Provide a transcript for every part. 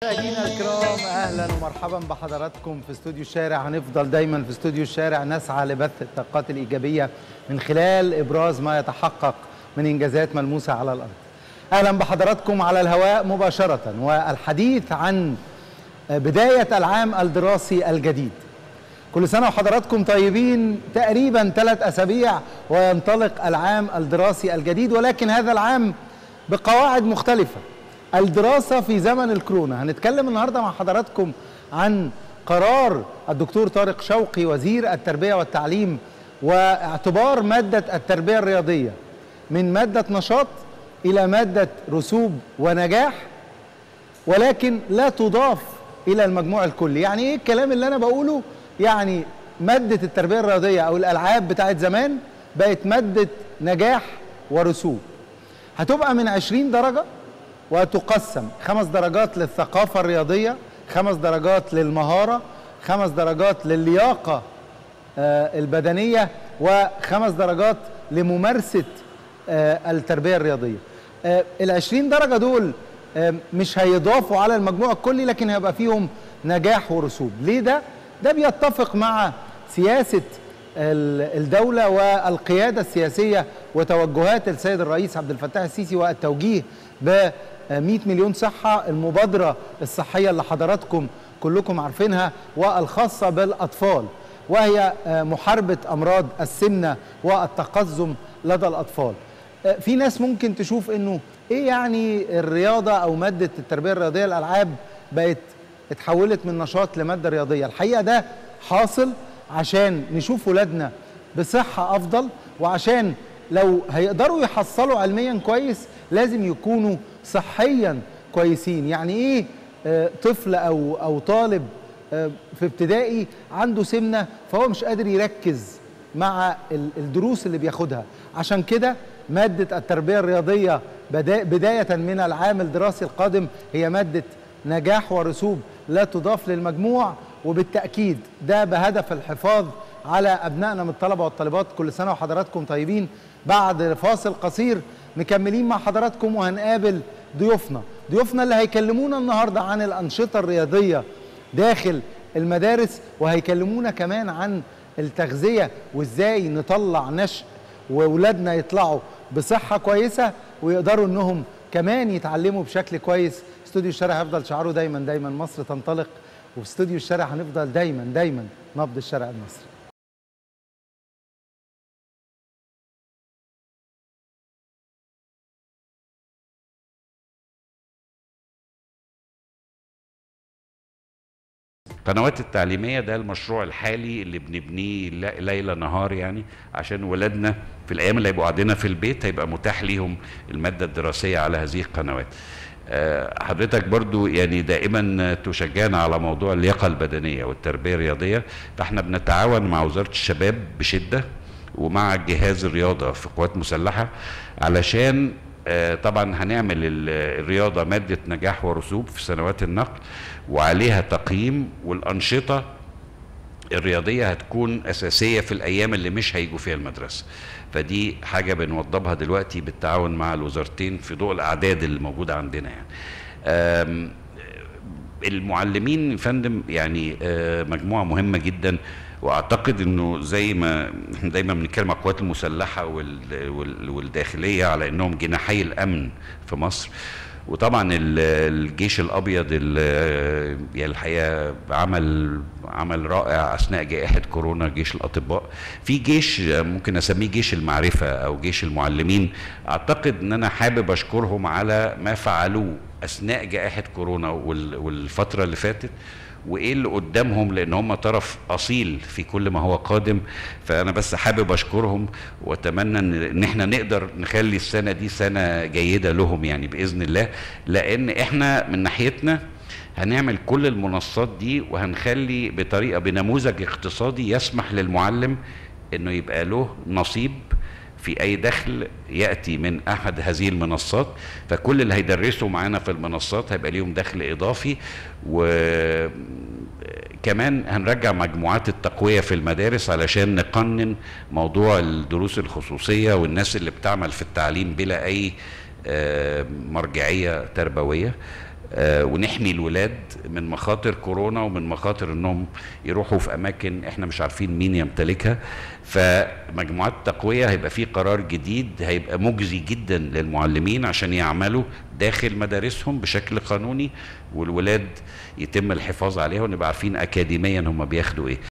مشاهدينا الكرام اهلا ومرحبا بحضراتكم في استوديو الشارع هنفضل دايما في استوديو الشارع نسعى لبث الطاقات الايجابيه من خلال ابراز ما يتحقق من انجازات ملموسه على الارض. اهلا بحضراتكم على الهواء مباشره والحديث عن بدايه العام الدراسي الجديد. كل سنه وحضراتكم طيبين تقريبا ثلاث اسابيع وينطلق العام الدراسي الجديد ولكن هذا العام بقواعد مختلفه. الدراسة في زمن الكورونا هنتكلم النهاردة مع حضراتكم عن قرار الدكتور طارق شوقي وزير التربية والتعليم واعتبار مادة التربية الرياضية من مادة نشاط إلى مادة رسوب ونجاح ولكن لا تضاف إلى المجموع الكلي يعني إيه الكلام اللي أنا بقوله يعني مادة التربية الرياضية أو الألعاب بتاعت زمان بقت مادة نجاح ورسوب هتبقى من 20 درجة وتقسم خمس درجات للثقافة الرياضية خمس درجات للمهارة خمس درجات للياقة آه البدنية وخمس درجات لممارسة آه التربية الرياضية آه العشرين درجة دول مش هيضافوا على المجموع الكلي لكن هيبقى فيهم نجاح ورسوب ليه ده؟ ده بيتفق مع سياسة الدولة والقيادة السياسية وتوجهات السيد الرئيس عبد الفتاح السيسي والتوجيه ب 100 مليون صحة المبادرة الصحية اللي حضراتكم كلكم عارفينها والخاصة بالأطفال وهي محاربة أمراض السمنة والتقزم لدى الأطفال في ناس ممكن تشوف أنه إيه يعني الرياضة أو مادة التربية الرياضية الألعاب بقت اتحولت من نشاط لمادة رياضية الحقيقة ده حاصل عشان نشوف ولادنا بصحة أفضل وعشان لو هيقدروا يحصلوا علميا كويس لازم يكونوا صحيا كويسين يعني ايه آه طفل او او طالب آه في ابتدائي عنده سمنه فهو مش قادر يركز مع الدروس اللي بياخدها عشان كده ماده التربيه الرياضيه بدايه من العام الدراسي القادم هي ماده نجاح ورسوب لا تضاف للمجموع وبالتاكيد ده بهدف الحفاظ على ابنائنا من الطلبه والطالبات كل سنه وحضراتكم طيبين بعد فاصل قصير مكملين مع حضراتكم وهنقابل ضيوفنا ضيوفنا اللي هيكلمونا النهارده عن الانشطه الرياضيه داخل المدارس وهيكلمونا كمان عن التغذيه وازاي نطلع نشء واولادنا يطلعوا بصحه كويسه ويقدروا انهم كمان يتعلموا بشكل كويس استوديو الشارع هيفضل شعاره دايما دايما مصر تنطلق وفي استوديو الشارع هنفضل دايما دايما نبض الشارع المصري القنوات التعليمية ده المشروع الحالي اللي بنبنيه ليلة نهار يعني عشان ولادنا في الأيام اللي هيبقوا قاعدين في البيت هيبقى متاح ليهم المادة الدراسية على هذه القنوات حضرتك برضو يعني دائما تشجعنا على موضوع اللياقة البدنية والتربية الرياضية فاحنا بنتعاون مع وزارة الشباب بشدة ومع جهاز الرياضة في قوات مسلحة علشان طبعا هنعمل الرياضة مادة نجاح ورسوب في سنوات النقل وعليها تقييم والأنشطة الرياضية هتكون أساسية في الأيام اللي مش هيجوا فيها المدرسة فدي حاجة بنوضبها دلوقتي بالتعاون مع الوزارتين في ضوء الأعداد اللي موجودة عندنا يعني المعلمين فندم يعني مجموعة مهمة جدا واعتقد انه زي ما احنا دايما بنتكلم على القوات المسلحه والداخليه على انهم جناحي الامن في مصر وطبعا الجيش الابيض يعني الحقيقه عمل عمل رائع اثناء جائحه كورونا جيش الاطباء في جيش ممكن اسميه جيش المعرفه او جيش المعلمين اعتقد ان انا حابب اشكرهم على ما فعلوه اثناء جائحه كورونا والفتره اللي فاتت وايه اللي قدامهم لان هم طرف اصيل في كل ما هو قادم فانا بس حابب اشكرهم واتمنى ان احنا نقدر نخلي السنه دي سنه جيده لهم يعني باذن الله لان احنا من ناحيتنا هنعمل كل المنصات دي وهنخلي بطريقه بنموذج اقتصادي يسمح للمعلم انه يبقى له نصيب في اي دخل ياتي من احد هذه المنصات فكل اللي هيدرسوا معانا في المنصات هيبقى ليهم دخل اضافي وكمان هنرجع مجموعات التقويه في المدارس علشان نقنن موضوع الدروس الخصوصيه والناس اللي بتعمل في التعليم بلا اي مرجعيه تربويه آه، ونحمي الولاد من مخاطر كورونا ومن مخاطر انهم يروحوا في اماكن احنا مش عارفين مين يمتلكها فمجموعات التقويه هيبقى في قرار جديد هيبقى مجزي جدا للمعلمين عشان يعملوا داخل مدارسهم بشكل قانوني والولاد يتم الحفاظ عليها ونبقى عارفين اكاديميا هم بياخدوا ايه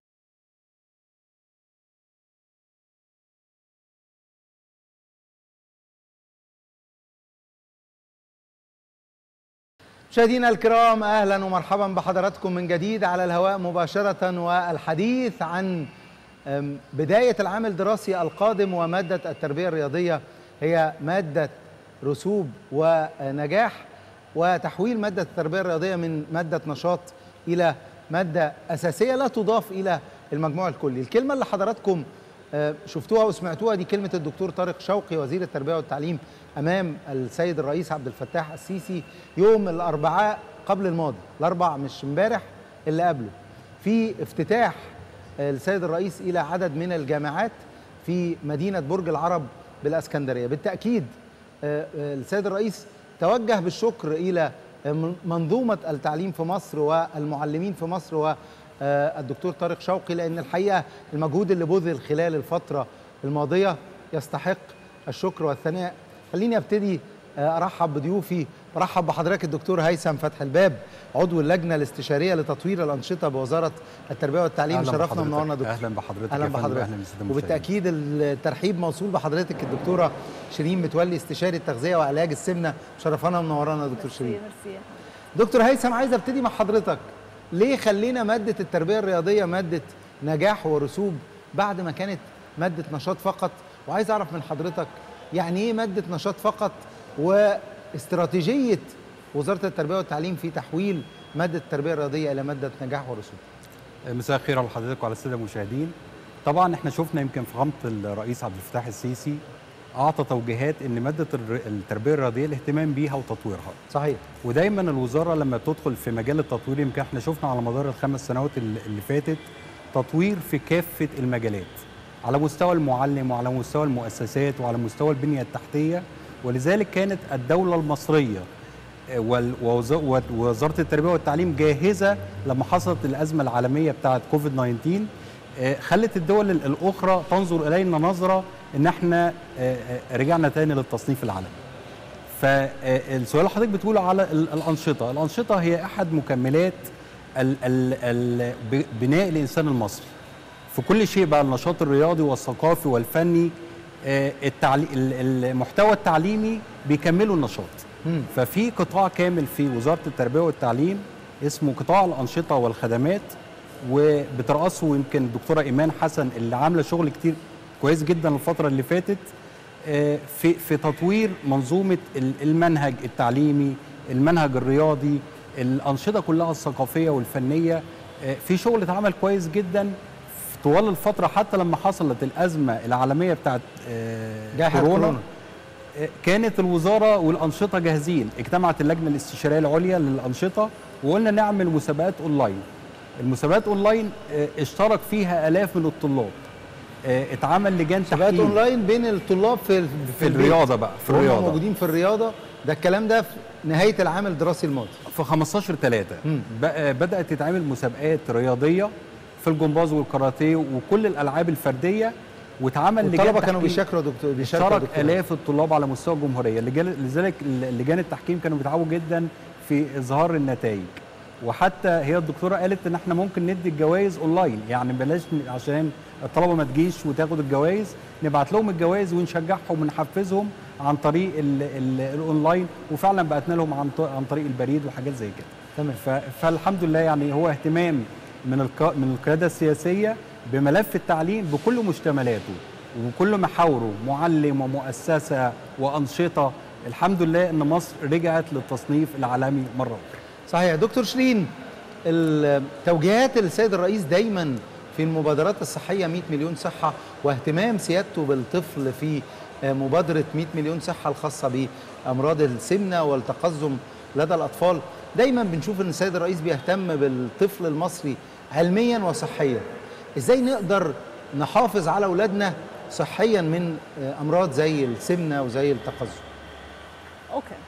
مشاهدينا الكرام اهلا ومرحبا بحضراتكم من جديد على الهواء مباشره والحديث عن أم، بدايه العام الدراسي القادم وماده التربيه الرياضيه هي ماده رسوب ونجاح وتحويل ماده التربيه الرياضيه من ماده نشاط الى ماده اساسيه لا تضاف الى المجموع الكلي الكلمه اللي حضراتكم آه، شفتوها وسمعتوها دي كلمة الدكتور طارق شوقي وزير التربية والتعليم أمام السيد الرئيس عبد الفتاح السيسي يوم الأربعاء قبل الماضي الأربع مش امبارح اللي قبله في افتتاح آه، السيد الرئيس إلى عدد من الجامعات في مدينة برج العرب بالأسكندرية بالتأكيد آه، آه، السيد الرئيس توجه بالشكر إلى آه، من- منظومة التعليم في مصر والمعلمين في مصر و آه، الدكتور طارق شوقي لان الحقيقه المجهود اللي بذل خلال الفتره الماضيه يستحق الشكر والثناء خليني ابتدي آه، ارحب بضيوفي برحب بحضرتك الدكتور هيثم فتح الباب عضو اللجنه الاستشاريه لتطوير الانشطه بوزاره التربيه والتعليم أهلاً شرفنا بحضرتك. ومنورنا دكتور اهلا بحضرتك اهلا يا فندم، بحضرتك اهلا بالساده المشاهدين. وبالتاكيد الترحيب موصول بحضرتك الدكتوره شيرين متولي استشاري التغذيه وعلاج السمنه شرفنا ومنورانا دكتور شيرين ميرسي ميرسي دكتور هيثم عايز ابتدي مع حضرتك ليه خلينا ماده التربيه الرياضيه ماده نجاح ورسوب بعد ما كانت ماده نشاط فقط وعايز اعرف من حضرتك يعني ايه ماده نشاط فقط واستراتيجيه وزاره التربيه والتعليم في تحويل ماده التربيه الرياضيه الى ماده نجاح ورسوب مساء الخير على حضرتك وعلى الساده المشاهدين طبعا احنا شفنا يمكن فخامه الرئيس عبد الفتاح السيسي اعطى توجيهات ان ماده الر- التربيه الرياضيه الاهتمام بيها وتطويرها صحيح ودايما الوزاره لما بتدخل في مجال التطوير يمكن احنا شفنا على مدار الخمس سنوات اللي اللي فاتت تطوير في كافه المجالات على مستوى المعلم وعلى مستوى المؤسسات وعلى مستوى البنيه التحتيه ولذلك كانت الدوله المصريه آه، وال- ووز- و- ووزاره التربيه والتعليم جاهزه لما حصلت الازمه العالميه بتاعه كوفيد 19 آه، خلت الدول ال- الاخرى تنظر الينا نظره ان احنا آه، آه، رجعنا تاني للتصنيف العالمي فالسؤال اللي حضرتك بتقوله على ال- الانشطه، الانشطه هي احد مكملات ال ال ال ب- بناء الانسان المصري. في كل شيء بقى النشاط الرياضي والثقافي والفني آه، التعلي ال- المحتوى التعليمي بيكملوا النشاط. مم. ففي قطاع كامل في وزاره التربيه والتعليم اسمه قطاع الانشطه والخدمات وبترأسه يمكن الدكتوره ايمان حسن اللي عامله شغل كتير كويس جدا الفتره اللي فاتت آه، في في تطوير منظومه ال- المنهج التعليمي المنهج الرياضي الانشطه كلها الثقافيه والفنيه آه، في شغل اتعمل كويس جدا في طوال الفتره حتى لما حصلت الازمه العالميه بتاعت آه، جائحة كورونا. كانت الوزاره والانشطه جاهزين اجتمعت اللجنه الاستشاريه العليا للانشطه وقلنا نعمل مسابقات اونلاين المسابقات اونلاين آه، اشترك فيها الاف من الطلاب آه، اتعمل لجان مسابقات تحكيم اونلاين بين الطلاب في في البيت. الرياضه بقى في وهم الرياضه موجودين في الرياضه ده الكلام ده في نهايه العام الدراسي الماضي في 15 3 مم. بدات تتعمل مسابقات رياضيه في الجمباز والكاراتيه وكل الالعاب الفرديه واتعمل لجان الطلبه كانوا تحكيم. بيشاركوا يا دكتور بيشاركوا يا اشترك دكتور. الاف الطلاب على مستوى الجمهوريه اللجان- لذلك لجان التحكيم كانوا بيتعبوا جدا في اظهار النتائج وحتى هي الدكتوره قالت ان احنا ممكن ندي الجوائز اونلاين يعني بلاش ن- عشان الطلبه ما تجيش وتاخد الجوائز نبعت لهم الجوائز ونشجعهم ونحفزهم عن طريق ال ال الاونلاين وفعلا بعتنا لهم عن ط- عن طريق البريد وحاجات زي كده تمام ف- فالحمد لله يعني هو اهتمام من الق- من القياده السياسيه بملف التعليم بكل مشتملاته وكل محاوره معلم ومؤسسه وانشطه الحمد لله ان مصر رجعت للتصنيف العالمي مره اخرى صحيح دكتور شيرين التوجيهات السيد الرئيس دايما في المبادرات الصحيه 100 مليون صحه واهتمام سيادته بالطفل في مبادره 100 مليون صحه الخاصه بامراض السمنه والتقزم لدى الاطفال دايما بنشوف ان السيد الرئيس بيهتم بالطفل المصري علميا وصحيا ازاي نقدر نحافظ على اولادنا صحيا من امراض زي السمنه وزي التقزم اوكي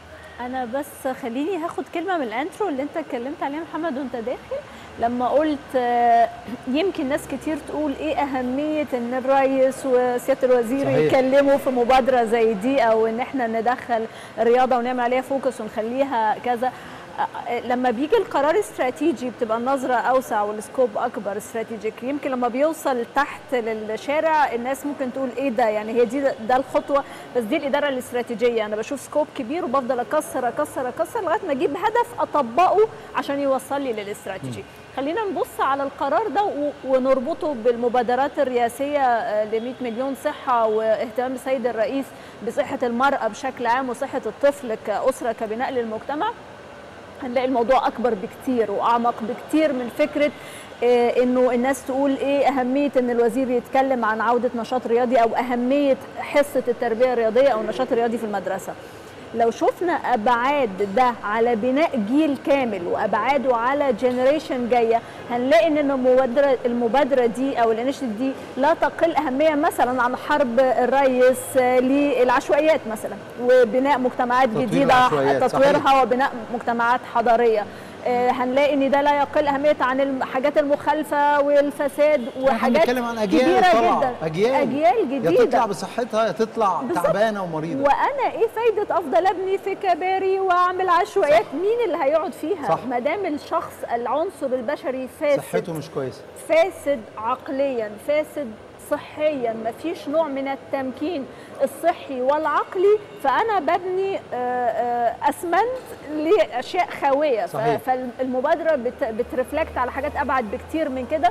انا بس خليني هاخد كلمه من الانترو اللي انت اتكلمت عليها محمد وانت داخل لما قلت آه، يمكن ناس كتير تقول ايه اهميه ان الرئيس وسياده الوزير صحيح. يتكلموا في مبادره زي دي او ان احنا ندخل الرياضه ونعمل عليها فوكس ونخليها كذا آه، لما بيجي القرار استراتيجي بتبقى النظره اوسع والسكوب اكبر استراتيجيك يمكن لما بيوصل تحت للشارع الناس ممكن تقول ايه ده يعني هي دي ده الخطوه بس دي الاداره الاستراتيجيه انا بشوف سكوب كبير وبفضل اكسر اكسر اكسر لغايه ما اجيب هدف اطبقه عشان يوصل لي للاستراتيجي خلينا نبص على القرار ده و- ونربطه بالمبادرات الرئاسيه ل 100 مليون صحه واهتمام السيد الرئيس بصحه المراه بشكل عام وصحه الطفل كاسره كبناء للمجتمع هنلاقي الموضوع اكبر بكتير واعمق بكتير من فكره آه، انه الناس تقول ايه اهميه ان الوزير يتكلم عن عوده نشاط رياضي او اهميه حصه التربيه الرياضيه او النشاط الرياضي في المدرسه لو شفنا ابعاد ده على بناء جيل كامل وابعاده على جنريشن جايه هنلاقي ان المبادره المبادره دي او الانشيتيف دي لا تقل اهميه مثلا عن حرب الرئيس آه، للعشوائيات مثلا وبناء مجتمعات تطوير جديده العشوائيات، تطويرها صحيح. وبناء مجتمعات حضاريه آه، هنلاقي ان ده لا يقل اهميه عن الحاجات المخالفه والفساد احنا وحاجات بنتكلم عن اجيال كبيره طالعة. جدا اجيال اجيال يا جديده تطلع بصحتها يا تطلع بالظبط. تعبانه ومريضه وانا ايه فايده افضل ابني في كباري واعمل عشوائيات مين اللي هيقعد فيها صح. ما دام الشخص العنصر البشري فاسد صحته مش كويسه فاسد عقليا فاسد صحيا مفيش نوع من التمكين الصحي والعقلي فانا ببني آه، آه، اسمنت لاشياء خاويه ف- صحيح. فالمبادره بت- بترفلكت على حاجات ابعد بكتير من كده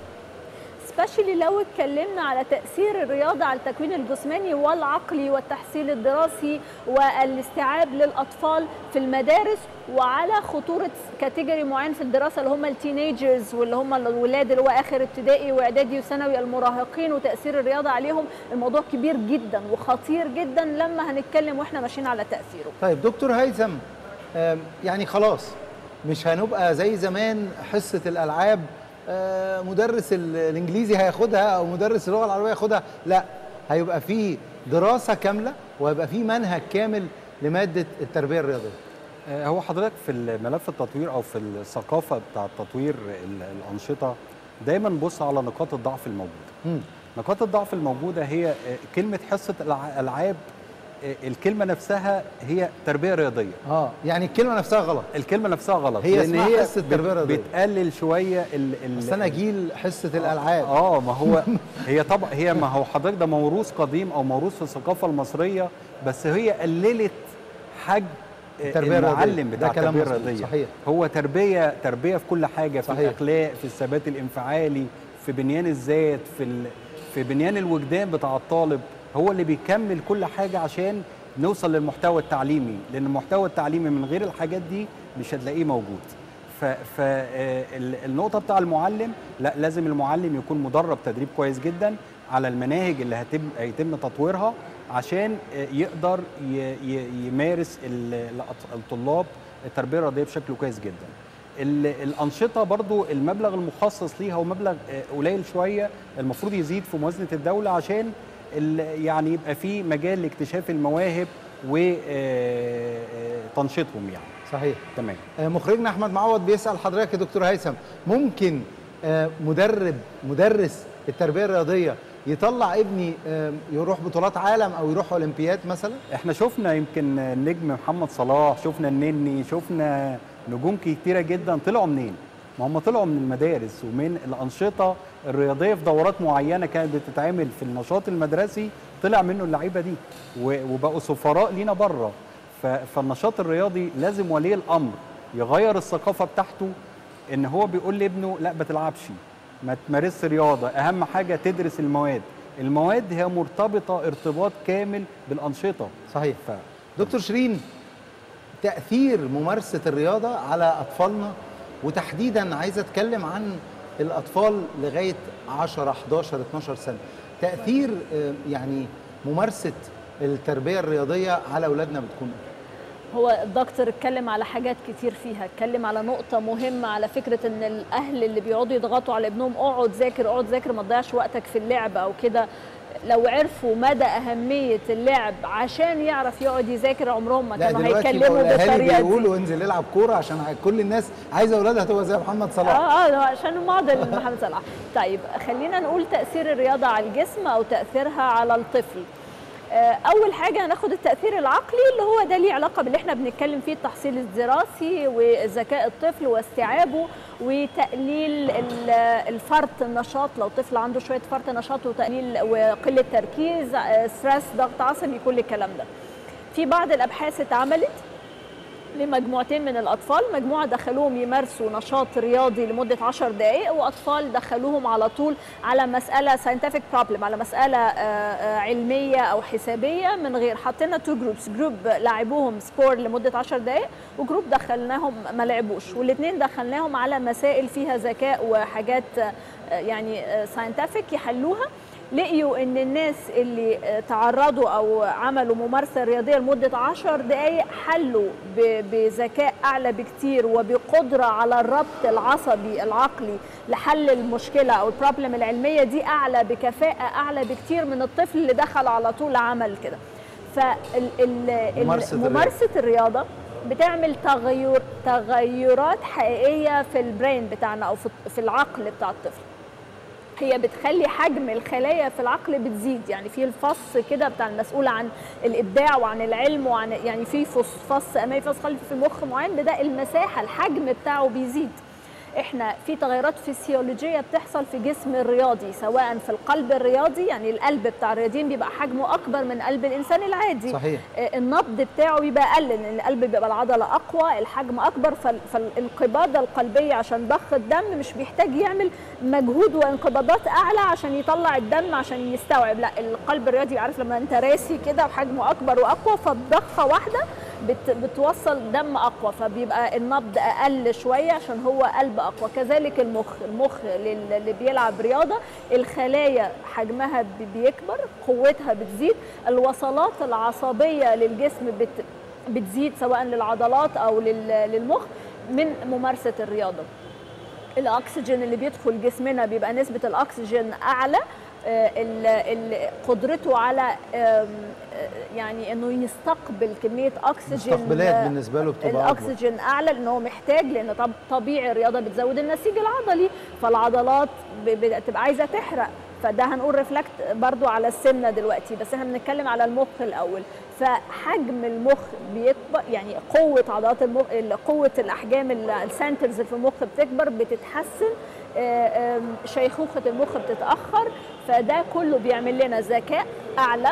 سبيشالي لو اتكلمنا على تاثير الرياضه على التكوين الجسماني والعقلي والتحصيل الدراسي والاستيعاب للاطفال في المدارس وعلى خطوره كاتيجوري معين في الدراسه اللي هم التينيجرز واللي هم الولاد اللي هو اخر ابتدائي واعدادي وثانوي المراهقين وتاثير الرياضه عليهم الموضوع كبير جدا وخطير جدا لما هنتكلم واحنا ماشيين على تاثيره طيب دكتور هيثم آم، يعني خلاص مش هنبقى زي زمان حصه الالعاب آه، مدرس ال- الانجليزي هياخدها او مدرس اللغه العربيه هياخدها لا هيبقى في دراسه كامله وهيبقى في منهج كامل لماده التربيه الرياضيه آه، هو حضرتك في ملف التطوير او في الثقافه بتاع تطوير ال- الانشطه دايما بص على نقاط الضعف الموجوده مم. نقاط الضعف الموجوده هي آه، كلمه حصه الع- العاب آه، الكلمه نفسها هي تربيه رياضيه اه يعني الكلمه نفسها غلط الكلمه نفسها غلط هي لأن اسمها حصة بت- تربية رياضية. بتقلل شويه ال ال بس انا جيل حصه الالعاب اه ما هو هي طبعا هي ما هو حضرتك ده موروث قديم او موروث في الثقافه المصريه بس هي قللت حجم التربية الرياضية. المعلم ده بتاع كلام التربيه مظبوط، الرياضيه صحيح. هو تربيه تربيه في كل حاجه في صحيح. الاخلاق في الثبات الانفعالي في بنيان الذات في ال... في بنيان الوجدان بتاع الطالب هو اللي بيكمل كل حاجه عشان نوصل للمحتوى التعليمي لان المحتوى التعليمي من غير الحاجات دي مش هتلاقيه موجود فالنقطه بتاع المعلم لا لازم المعلم يكون مدرب تدريب كويس جدا على المناهج اللي هتم هيتم تطويرها عشان آه، يقدر ي- ي- يمارس ال- الأط- الطلاب التربيه الرياضيه بشكل كويس جدا ال- الانشطه برضو المبلغ المخصص ليها هو مبلغ آه، قليل شويه المفروض يزيد في موازنه الدوله عشان ال- يعني يبقى في مجال لاكتشاف المواهب وتنشيطهم يعني صحيح تمام آه، مخرجنا احمد معوض بيسال حضرتك يا دكتور هيثم ممكن آه، مدرب مدرس التربيه الرياضيه يطلع ابني آه، يروح بطولات عالم او يروح اولمبياد مثلا احنا شفنا يمكن النجم محمد صلاح شفنا النني شفنا نجوم كتيره جدا طلعوا منين ما هم طلعوا من المدارس ومن الانشطه الرياضيه في دورات معينه كانت بتتعمل في النشاط المدرسي طلع منه اللعيبه دي و- وبقوا سفراء لينا بره ف- فالنشاط الرياضي لازم ولي الامر يغير الثقافه بتاعته ان هو بيقول لابنه لا ما تلعبش ما تمارسش رياضه اهم حاجه تدرس المواد المواد هي مرتبطه ارتباط كامل بالانشطه صحيح ف... دكتور شيرين تاثير ممارسه الرياضه على اطفالنا وتحديدا عايز اتكلم عن الاطفال لغايه 10 11 12 سنه تاثير آه، يعني ممارسه التربيه الرياضيه على اولادنا بتكون إيه؟ هو الدكتور اتكلم على حاجات كتير فيها اتكلم على نقطة مهمة على فكرة ان الاهل اللي بيقعدوا يضغطوا على ابنهم اقعد ذاكر اقعد ذاكر ما تضيعش وقتك في اللعب او كده لو عرفوا مدى اهميه اللعب عشان يعرف يقعد يذاكر عمرهم ما لا كانوا دلوقتي هيتكلموا بقوا الاهالي بالطريقه دي بيقولوا انزل العب كوره عشان كل الناس عايزه اولادها تبقى زي محمد صلاح اه اه ده عشان معضل محمد صلاح طيب خلينا نقول تاثير الرياضه على الجسم او تاثيرها على الطفل آه، اول حاجه هناخد التاثير العقلي اللي هو ده ليه علاقه باللي احنا بنتكلم فيه التحصيل الدراسي وذكاء الطفل واستيعابه وتقليل ال- الفرط النشاط لو طفل عنده شويه فرط نشاط وتقليل وقله تركيز آه، ستريس ضغط عصبي كل الكلام ده في بعض الابحاث اتعملت لمجموعتين من الأطفال مجموعة دخلوهم يمارسوا نشاط رياضي لمدة 10 دقائق وأطفال دخلوهم على طول على مسألة scientific problem على مسألة آه، آه، علمية أو حسابية من غير حطينا تو جروبس جروب لعبوهم سبور لمدة 10 دقائق وجروب دخلناهم ما لعبوش والاثنين دخلناهم على مسائل فيها ذكاء وحاجات آه، يعني ساينتفك يحلوها لقيوا ان الناس اللي آه، تعرضوا او عملوا ممارسه رياضيه لمده 10 دقائق حلوا ب- بذكاء اعلى بكتير وبقدره على الربط العصبي العقلي لحل المشكله او البروبلم العلميه دي اعلى بكفاءه اعلى بكتير من الطفل اللي دخل على طول عمل كده ممارسة الرياضة. فممارسه الرياضه بتعمل تغير تغيرات حقيقيه في البرين بتاعنا او في في العقل بتاع الطفل هي بتخلي حجم الخلايا في العقل بتزيد يعني في الفص كده بتاع المسؤول عن الابداع وعن العلم وعن يعني في فص فص امامي فص خلفي في المخ معين بدا المساحه الحجم بتاعه بيزيد احنا في تغيرات فسيولوجيه بتحصل في جسم الرياضي سواء في القلب الرياضي يعني القلب بتاع الرياضيين بيبقى حجمه اكبر من قلب الانسان العادي صحيح. آه، النبض بتاعه بيبقى اقل لان القلب بيبقى العضله اقوى الحجم اكبر فال- فالانقباضه القلبيه عشان ضخ الدم مش بيحتاج يعمل مجهود وانقباضات اعلى عشان يطلع الدم عشان يستوعب لا القلب الرياضي عارف لما انت راسي كده وحجمه اكبر واقوى فالضخه واحده بت بتوصل دم اقوى فبيبقى النبض اقل شويه عشان هو قلب اقوى كذلك المخ المخ لل- اللي بيلعب رياضه الخلايا حجمها بي- بيكبر قوتها بتزيد الوصلات العصبيه للجسم بت بتزيد سواء للعضلات او لل- للمخ من ممارسه الرياضه الاكسجين اللي بيدخل جسمنا بيبقى نسبه الاكسجين اعلى آه، ال- ال- قدرته على آم، آه، يعني انه يستقبل كميه اكسجين مستقبلات آه، بالنسبة له بتبقى أكبر. الاكسجين اعلى لان هو محتاج لان طب طبيعي الرياضه بتزود النسيج العضلي فالعضلات ب- بتبقى عايزه تحرق فده هنقول ريفلكت برضو على السمنه دلوقتي بس احنا بنتكلم على المخ الاول فحجم المخ بيكبر يعني قوه عضلات المخ قوه الاحجام ال- السنترز في المخ بتكبر بتتحسن آه، آم، شيخوخه المخ بتتاخر فده كله بيعمل لنا ذكاء اعلى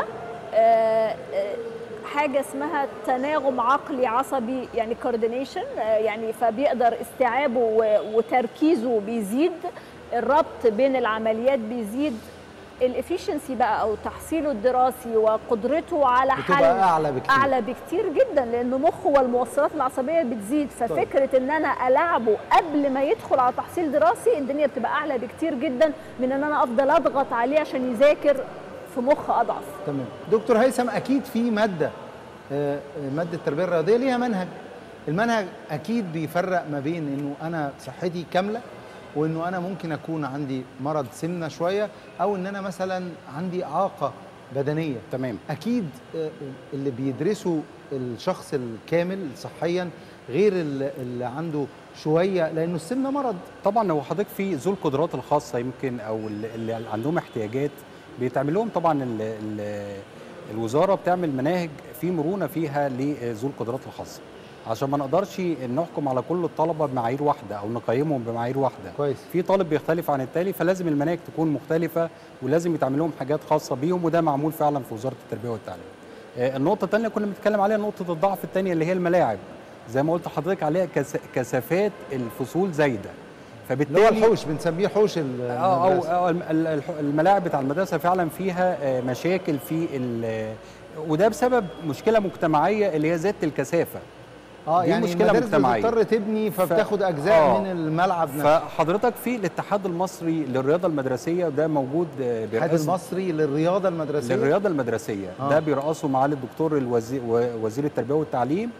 آه، آه، حاجه اسمها تناغم عقلي عصبي يعني كوردينيشن يعني فبيقدر استيعابه و- وتركيزه بيزيد الربط بين العمليات بيزيد الافيشنسي بقى او تحصيله الدراسي وقدرته على بتبقى حل أعلى بكتير. اعلى بكتير جدا لانه مخه والموصلات العصبيه بتزيد ففكره ان انا العبه قبل ما يدخل على تحصيل دراسي الدنيا بتبقى اعلى بكتير جدا من ان انا افضل اضغط عليه عشان يذاكر في مخ اضعف تمام دكتور هيثم اكيد في ماده آه، آه، ماده التربيه الرياضيه ليها منهج المنهج اكيد بيفرق ما بين انه انا صحتي كامله وانه انا ممكن اكون عندي مرض سمنه شويه او ان انا مثلا عندي اعاقه بدنيه تمام اكيد آه، اللي بيدرسوا الشخص الكامل صحيا غير اللي اللي عنده شويه لانه السمنه مرض طبعا لو حضرتك في ذو القدرات الخاصه يمكن او اللي اللي عندهم احتياجات بيتعمل لهم طبعا ال ال الوزاره بتعمل مناهج في مرونه فيها لذو القدرات الخاصه عشان ما نقدرش نحكم على كل الطلبه بمعايير واحده او نقيمهم بمعايير واحده كويس. في طالب بيختلف عن التالي فلازم المناهج تكون مختلفه ولازم يتعمل لهم حاجات خاصه بيهم وده معمول فعلا في وزاره التربيه والتعليم آه، النقطه الثانيه كنا بنتكلم عليها نقطه الضعف الثانيه اللي هي الملاعب زي ما قلت لحضرتك عليها كث- كثافات الفصول زايده اللي هو فبالتالي الحوش بنسميه حوش ال- اه او المدرسة. أو الم- ال- الح- الملاعب بتاع المدرسه فعلا فيها آه، مشاكل في ال- وده بسبب مشكله مجتمعيه اللي هي زياده الكثافه اه دي يعني مشكلة المدارس مجتمعية. بتضطر تبني فبتاخد اجزاء آه. من الملعب نفسه فحضرتك في الاتحاد المصري للرياضه المدرسيه ده موجود آه، الاتحاد برئاسة- المصري للرياضه المدرسيه للرياضه المدرسيه آه. ده بيرأسه معالي الدكتور الوزير وزير التربيه والتعليم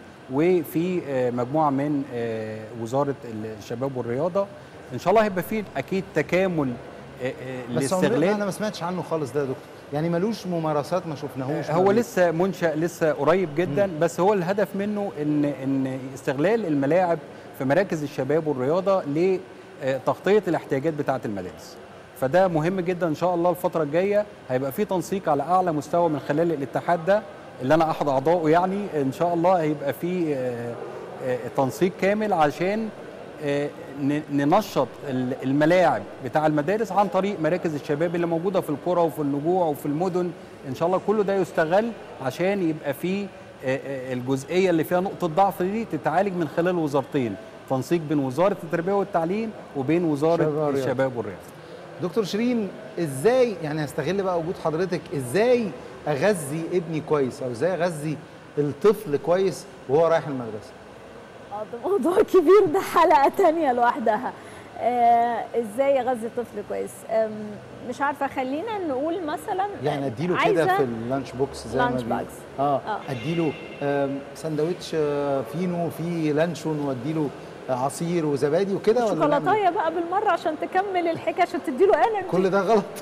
وفي آه، مجموعه من آه، وزاره الشباب والرياضه ان شاء الله هيبقى فيه اكيد تكامل آه، آه، بس عمرنا لاستغلال انا ما سمعتش عنه خالص ده يا دكتور يعني ملوش ممارسات ما شفناهوش هو ما بي- لسه منشأ لسه قريب جدا بس هو الهدف منه ان ان استغلال الملاعب في مراكز الشباب والرياضه لتغطيه الاحتياجات بتاعه المدارس فده مهم جدا ان شاء الله الفتره الجايه هيبقى في تنسيق على اعلى مستوى من خلال الاتحاد ده اللي انا احد اعضائه يعني ان شاء الله هيبقى في آه، آه، تنسيق كامل عشان آه، ن- ننشط ال- الملاعب بتاع المدارس عن طريق مراكز الشباب اللي موجوده في القرى وفي النجوع وفي المدن ان شاء الله كله ده يستغل عشان يبقى في آه، آه، الجزئيه اللي فيها نقطه ضعف دي تتعالج من خلال وزارتين تنسيق بين وزاره التربيه والتعليم وبين شباب وزاره والرياضة. الشباب والرياضه دكتور شيرين ازاي يعني هستغل بقى وجود حضرتك ازاي اغذي ابني كويس او ازاي اغذي الطفل كويس وهو رايح المدرسه اه ده موضوع كبير ده حلقه تانية لوحدها آه ازاي اغذي الطفل كويس آم، مش عارفه خلينا نقول مثلا يعني اديله عايزة- كده في اللانش بوكس زي ما لانش بيقولوا. بوكس. اه آه. اديله آم، سندوتش آه، فينو فيه لانشون واديله آه، عصير وزبادي وكده ولا نعمل إيه؟ شوكولاتايه بقى بالمره عشان تكمل الحكايه عشان تديله انرجي كل ده غلط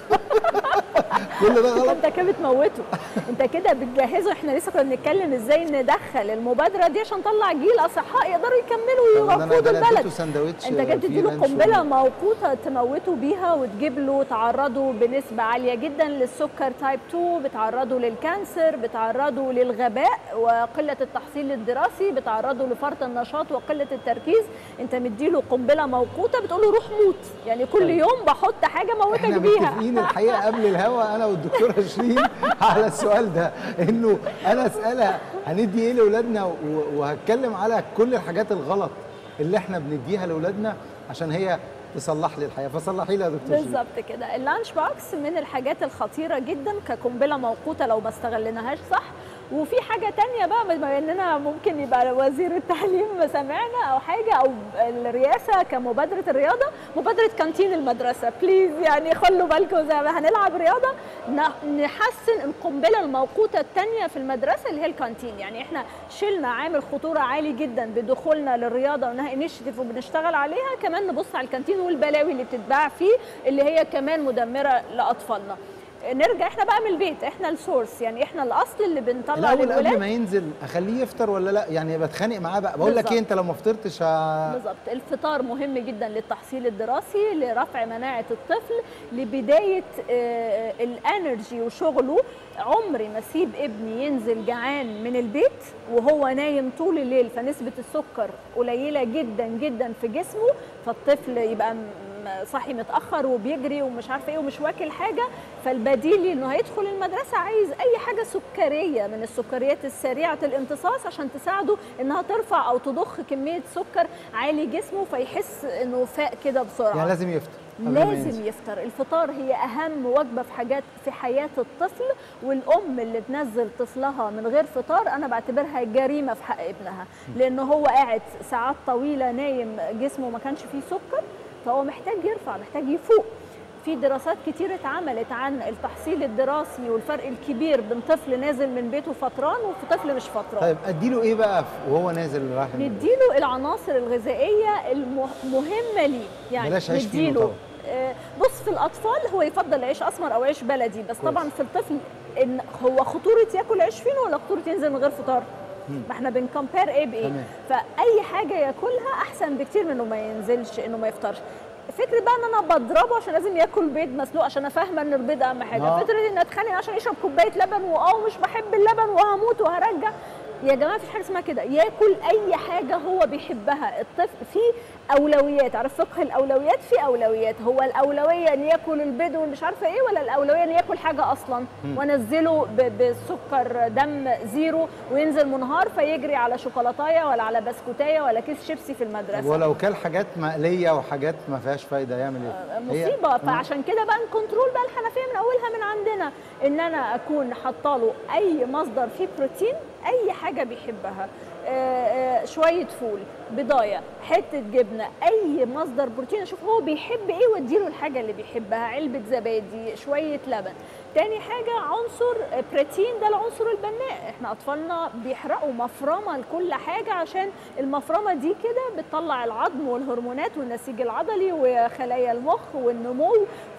كل ده غلط انت كده بتموته انت كده بتجهزه احنا لسه كنا بنتكلم ازاي ندخل المبادره دي عشان نطلع جيل اصحاء يقدروا يكملوا طب أنا- ويقودوا ده أنا اديته البلد سندوتش انت آه، كده فيه تديله لانشون. قنبله موقوته تموته بيها وتجيب له تعرضه بنسبه عاليه جدا للسكر تايب 2 بتعرضه للكانسر بتعرضه للغباء وقله التحصيل الدراسي بتعرضه لفرط النشاط وقله التركيز انت مديله قنبله موقوته بتقول له روح موت يعني كل طيب. يوم بحط حاجه موتك احنا بيها متفقين الحقيقه قبل الهوا انا والدكتوره شيرين على السؤال ده انه انا اسالها هندي ايه لاولادنا و- وهتكلم على كل الحاجات الغلط اللي احنا بنديها لاولادنا عشان هي تصلح لي الحياه فصلحي لي يا دكتور شيرين بالظبط كده اللانش بوكس من الحاجات الخطيره جدا كقنبله موقوته لو ما استغلناهاش صح وفي حاجه تانية بقى بما اننا ممكن يبقى وزير التعليم سمعنا او حاجه او الرئاسه كمبادره الرياضه مبادره كانتين المدرسه بليز يعني خلوا بالكم زي ما هنلعب رياضه ن- نحسن القنبله الموقوته الثانيه في المدرسه اللي هي الكانتين يعني احنا شلنا عامل خطوره عالي جدا بدخولنا للرياضه وانها انيشيتيف وبنشتغل عليها كمان نبص على الكانتين والبلاوي اللي بتتباع فيه اللي هي كمان مدمره لاطفالنا نرجع احنا بقى من البيت احنا السورس يعني احنا الاصل اللي بنطلع الاول قبل للولاد ما ينزل اخليه يفطر ولا لا يعني بتخانق معاه بقى بقول لك بالظبط. ايه انت لو ما فطرتش ه- بالظبط الفطار مهم جدا للتحصيل الدراسي لرفع مناعه الطفل لبدايه آه، الانرجي وشغله عمري ما اسيب ابني ينزل جعان من البيت وهو نايم طول الليل فنسبه السكر قليله جدا جدا في جسمه فالطفل يبقى م- صاحي متاخر وبيجري ومش عارفه ايه ومش واكل حاجه فالبديل انه هيدخل المدرسه عايز اي حاجه سكريه من السكريات السريعه الامتصاص عشان تساعده انها ترفع او تضخ كميه سكر عالي جسمه فيحس انه فاق كده بسرعه يعني لازم يفطر قبل ما ينزل. لازم يفطر الفطار هي اهم وجبه في حاجات في حياه الطفل والام اللي تنزل طفلها من غير فطار انا بعتبرها جريمه في حق ابنها لان هو قاعد ساعات طويله نايم جسمه ما كانش فيه سكر فهو محتاج يرفع محتاج يفوق في دراسات كتير اتعملت عن التحصيل الدراسي والفرق الكبير بين طفل نازل من بيته فطران وطفل مش فطران طيب اديله ايه بقى وهو نازل رايح المدرسة؟ نديله العناصر الغذائيه المهمه ليه يعني بلاش عيش فينو نديله طبعا. آه، بص في الاطفال هو يفضل عيش اسمر او عيش بلدي بس كويس. طبعا في الطفل ان هو خطوره ياكل عيش فينو ولا خطوره ينزل من غير فطار ما احنا بنكمبير ايه بايه تمام. فاي حاجه ياكلها احسن بكتير من انه ما ينزلش انه ما يفطرش فكره بقى ان انا بضربه عشان لازم ياكل بيض مسلوق عشان انا فاهمه ان البيض اهم حاجه آه. فكره ان اتخانق عشان يشرب كوبايه لبن واه مش بحب اللبن وهموت وهرجع يا جماعه مفيش حاجه اسمها كده ياكل اي حاجه هو بيحبها الطفل في اولويات عارف فقه الاولويات في اولويات هو الاولويه ان ياكل البيض ومش عارفه ايه ولا الاولويه ان ياكل حاجه اصلا وانزله ب- بسكر دم زيرو وينزل منهار فيجري على شوكولاتايه ولا على بسكوتايه ولا كيس شيبسي في المدرسه ولو كل حاجات مقليه وحاجات ما فيهاش فايده يعمل ايه؟ هي- مصيبه فعشان كده بقى نكنترول بقى الحنفيه من اولها من عندنا ان انا اكون حاطه له اي مصدر فيه بروتين اي حاجه بيحبها آه، آه، شويه فول بضايه حته جبنه اي مصدر بروتين اشوف هو بيحب ايه واديله الحاجه اللي بيحبها علبه زبادي شويه لبن تاني حاجه عنصر آه، بروتين ده العنصر البناء احنا اطفالنا بيحرقوا مفرمه لكل حاجه عشان المفرمه دي كده بتطلع العظم والهرمونات والنسيج العضلي وخلايا المخ والنمو فل-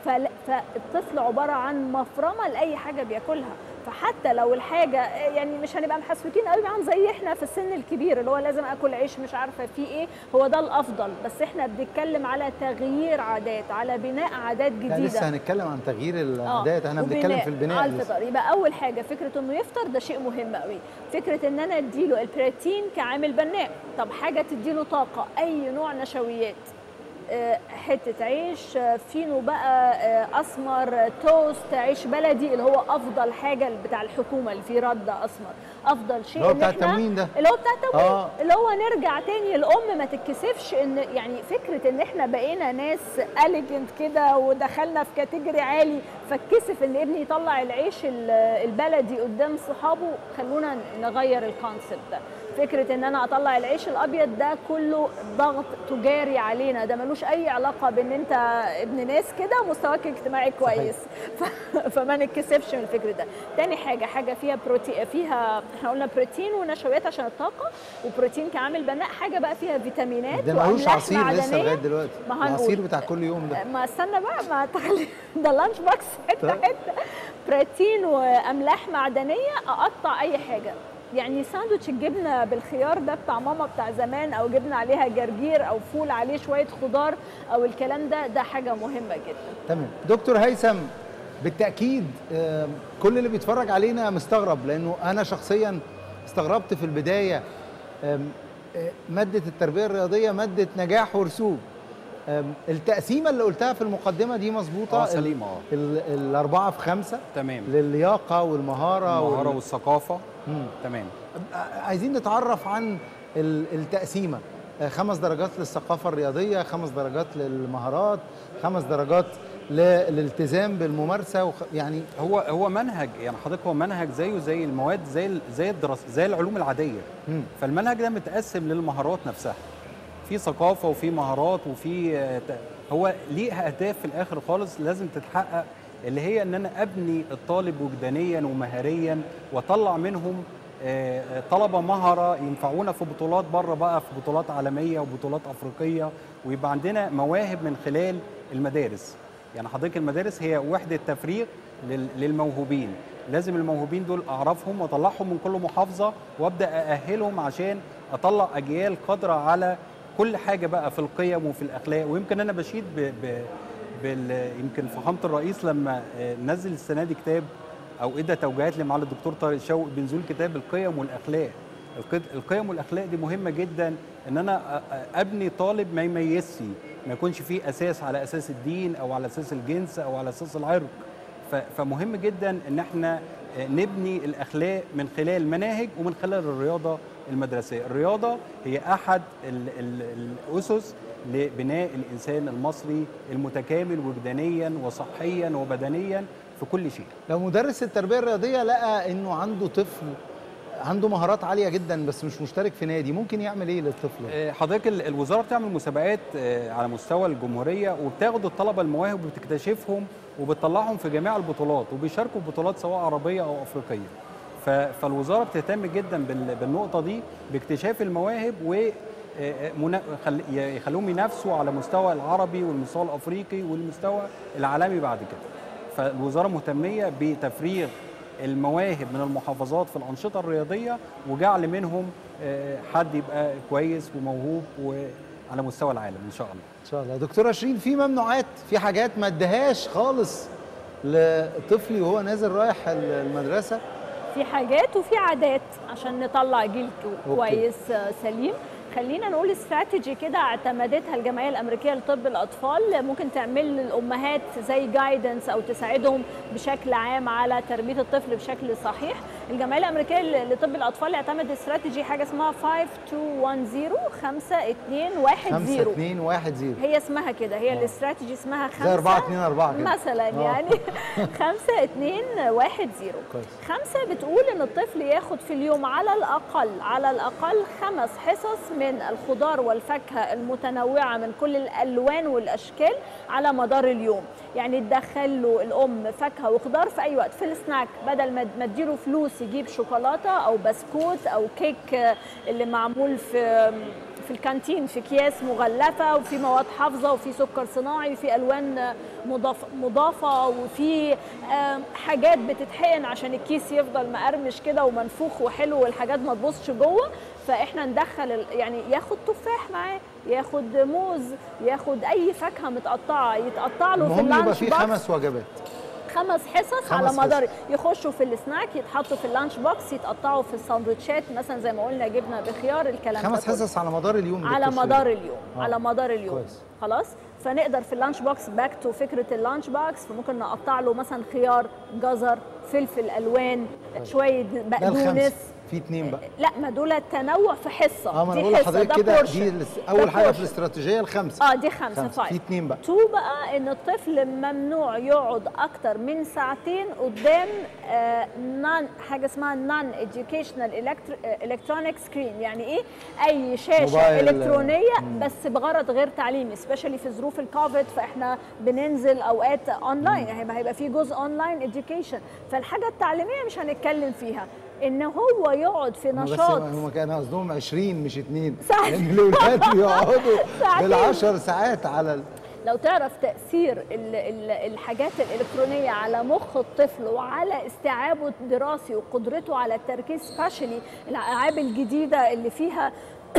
فالطفل عباره عن مفرمه لاي حاجه بياكلها فحتى لو الحاجه يعني مش هنبقى محسوكين قوي معاهم زي احنا في السن الكبير اللي هو لازم اكل عيش مش عارفه فيه ايه هو ده الافضل بس احنا بنتكلم على تغيير عادات على بناء عادات لا جديده لسه هنتكلم عن تغيير العادات احنا وبناء بنتكلم في البناء على لسه. الفطار يبقى اول حاجه فكره انه يفطر ده شيء مهم قوي فكره ان انا اديله البروتين كعامل بناء طب حاجه تديله طاقه اي نوع نشويات آه، حته عيش آه، فينو بقى آه، اسمر آه، توست عيش بلدي اللي هو افضل حاجه بتاع الحكومه اللي فيه رده اسمر افضل شيء اللي هو إن بتاع إحنا- التموين ده. اللي هو بتاع التموين آه. آه. اللي هو نرجع تاني الام ما تتكسفش ان يعني فكره ان احنا بقينا ناس اليجنت كده ودخلنا في كاتيجوري عالي فاتكسف ان ابني يطلع العيش ال- البلدي قدام صحابه خلونا نغير الكونسيبت ده فكره ان انا اطلع العيش الابيض ده كله ضغط تجاري علينا ده ملوش اي علاقه بان انت ابن ناس كده مستواك الاجتماعي كويس ف- فما نتكسفش من الفكر ده تاني حاجه حاجه فيها بروتين فيها احنا قلنا بروتين ونشويات عشان الطاقه وبروتين كعامل بناء حاجه بقى فيها فيتامينات ده ملوش وأملاح عصير لسه معدنية. لغايه دلوقتي ما هنقول. العصير بتاع كل يوم ده ما استنى بقى ما تخلي ده لانش بوكس حته طيب. حته بروتين واملاح معدنيه اقطع اي حاجه يعني ساندوتش الجبنه بالخيار ده بتاع ماما بتاع زمان او جبنه عليها جرجير او فول عليه شويه خضار او الكلام ده ده حاجه مهمه جدا تمام دكتور هيثم بالتاكيد آم، كل اللي بيتفرج علينا مستغرب لانه انا شخصيا استغربت في البدايه آم، آه، ماده التربيه الرياضيه ماده نجاح ورسوب آم، التقسيمه اللي قلتها في المقدمه دي مظبوطه اه سليمه اه ال- الاربعه في خمسه تمام للياقه والمهاره المهاره وال... والثقافه مم. تمام عايزين نتعرف عن ال- التقسيمه آه، خمس درجات للثقافه الرياضيه خمس درجات للمهارات خمس درجات للالتزام بالممارسه وخ... يعني هو هو منهج يعني حضرتك هو منهج زيه زي المواد زي ال- زي الدراسه زي العلوم العاديه مم. فالمنهج ده متقسم للمهارات نفسها في ثقافه وفي مهارات وفي آه، ت- هو ليه اهداف في الاخر خالص لازم تتحقق اللي هي ان انا ابني الطالب وجدانيا ومهاريا واطلع منهم آه، آه، طلبه مهره ينفعونا في بطولات بره بقى في بطولات عالميه وبطولات افريقيه ويبقى عندنا مواهب من خلال المدارس يعني حضرتك المدارس هي وحده تفريغ لل- للموهوبين لازم الموهوبين دول اعرفهم واطلعهم من كل محافظه وابدا ااهلهم عشان اطلع اجيال قادره على كل حاجه بقى في القيم وفي الاخلاق ويمكن انا بشيد ب... ب... بال... يمكن فخامه الرئيس لما آه، نزل السنه دي كتاب او ادى توجيهات لمعالي الدكتور طارق شوقي بنزول كتاب القيم والاخلاق القد- القيم والاخلاق دي مهمه جدا ان انا أ- أ- ابني طالب ما يميزش ما يكونش فيه اساس على اساس الدين او على اساس الجنس او على اساس العرق ف- فمهم جدا ان احنا آه، نبني الاخلاق من خلال مناهج ومن خلال الرياضه المدرسيه الرياضه هي احد ال ال الاسس لبناء الانسان المصري المتكامل وجدانيا وصحيا وبدنيا في كل شيء لو مدرس التربيه الرياضيه لقى انه عنده طفل عنده مهارات عاليه جدا بس مش مشترك في نادي ممكن يعمل ايه للطفل ده؟ آه، حضرتك ال- الوزاره بتعمل مسابقات آه، على مستوى الجمهوريه وبتاخد الطلبه المواهب وبتكتشفهم وبتطلعهم في جميع البطولات وبيشاركوا في بطولات سواء عربيه او افريقيه ف- فالوزاره بتهتم جدا بال- بالنقطه دي باكتشاف المواهب و آه، آه، منا- خل- ي- يخلوهم ينافسوا على مستوى العربي والمستوى الافريقي والمستوى العالمي بعد كده فالوزاره مهتميه بتفريغ المواهب من المحافظات في الانشطه الرياضيه وجعل منهم آه، حد يبقى كويس وموهوب وعلى مستوى العالم ان شاء الله ان شاء الله دكتوره شيرين في ممنوعات في حاجات ما ادهاش خالص لطفلي وهو نازل رايح المدرسه في حاجات وفي عادات عشان نطلع جيل كو- أوكي. كويس آه، سليم خلينا نقول استراتيجي كده اعتمدتها الجمعيه الامريكيه لطب الاطفال ممكن تعمل للامهات زي جايدنس او تساعدهم بشكل عام على تربيه الطفل بشكل صحيح الجمعيه الامريكيه ل- لطب الاطفال اعتمدت استراتيجي حاجه اسمها 5210 5 2 1 5 0 2 1 0 هي اسمها كده هي الاستراتيجي اسمها زي خمسة 4 2 4 كده مثلا آه. يعني خمسة اتنين واحد زيرو كويس. خمسة بتقول ان الطفل ياخد في اليوم على الاقل على الاقل خمس حصص من الخضار والفاكهة المتنوعة من كل الالوان والاشكال على مدار اليوم يعني تدخل له الام فاكهة وخضار في اي وقت في السناك بدل ما ما تديله فلوس يجيب شوكولاتة او بسكوت او كيك آه، اللي معمول في في الكانتين في اكياس مغلفه وفي مواد حافظه وفي سكر صناعي وفي الوان مضافه مضافه وفي آم، حاجات بتتحقن عشان الكيس يفضل مقرمش كده ومنفوخ وحلو والحاجات ما تبصش جوه فاحنا ندخل ال- يعني ياخد تفاح معاه ياخد موز ياخد اي فاكهه متقطعه يتقطع له في المهم يبقى اللانش في بوكس خمس وجبات خمس حصص خمس على مدار حصص. يخشوا في السناك يتحطوا في اللانش بوكس يتقطعوا في الساندوتشات مثلا زي ما قلنا جبنه بخيار الكلام ده خمس كله. حصص على مدار اليوم على دكتور مدار شيرين. اليوم آه. على مدار اليوم كويس. خلاص فنقدر في اللانش بوكس باك تو فكره اللانش بوكس فممكن نقطع له مثلا خيار جزر فلفل الوان شويه ده بقدونس الخمسه في اتنين بقى لا ما دول تنوع في حصه اه ما انا دي بقول حصة، لحضرتك ده كده portion. دي الاس- ده اول حاجه في portion. الاستراتيجيه الخمسه اه دي خمسة خمسة. فايف في اتنين بقى. تو بقى ان الطفل ممنوع يقعد اكتر من ساعتين قدام آه نان حاجه اسمها نان educational الكترونيك سكرين يعني ايه اي شاشه موبايل. الكترونيه بس بغرض غير تعليمي سبيشالي في ظروف الكوفيد فاحنا بننزل اوقات اونلاين يعني هيبقى في جزء اونلاين education فالحاجه التعليميه مش هنتكلم فيها ان هو يقعد في هم بس نشاط هم كان قصدهم 20 مش اتنين ساعتين. لان الاولاد بيقعدوا ساعتين. بالعشر ساعات على ال... لو تعرف تأثير ال- ال- الحاجات الإلكترونية على مخ الطفل وعلى استيعابه الدراسي وقدرته على التركيز سبيشالي الألعاب الجديدة اللي فيها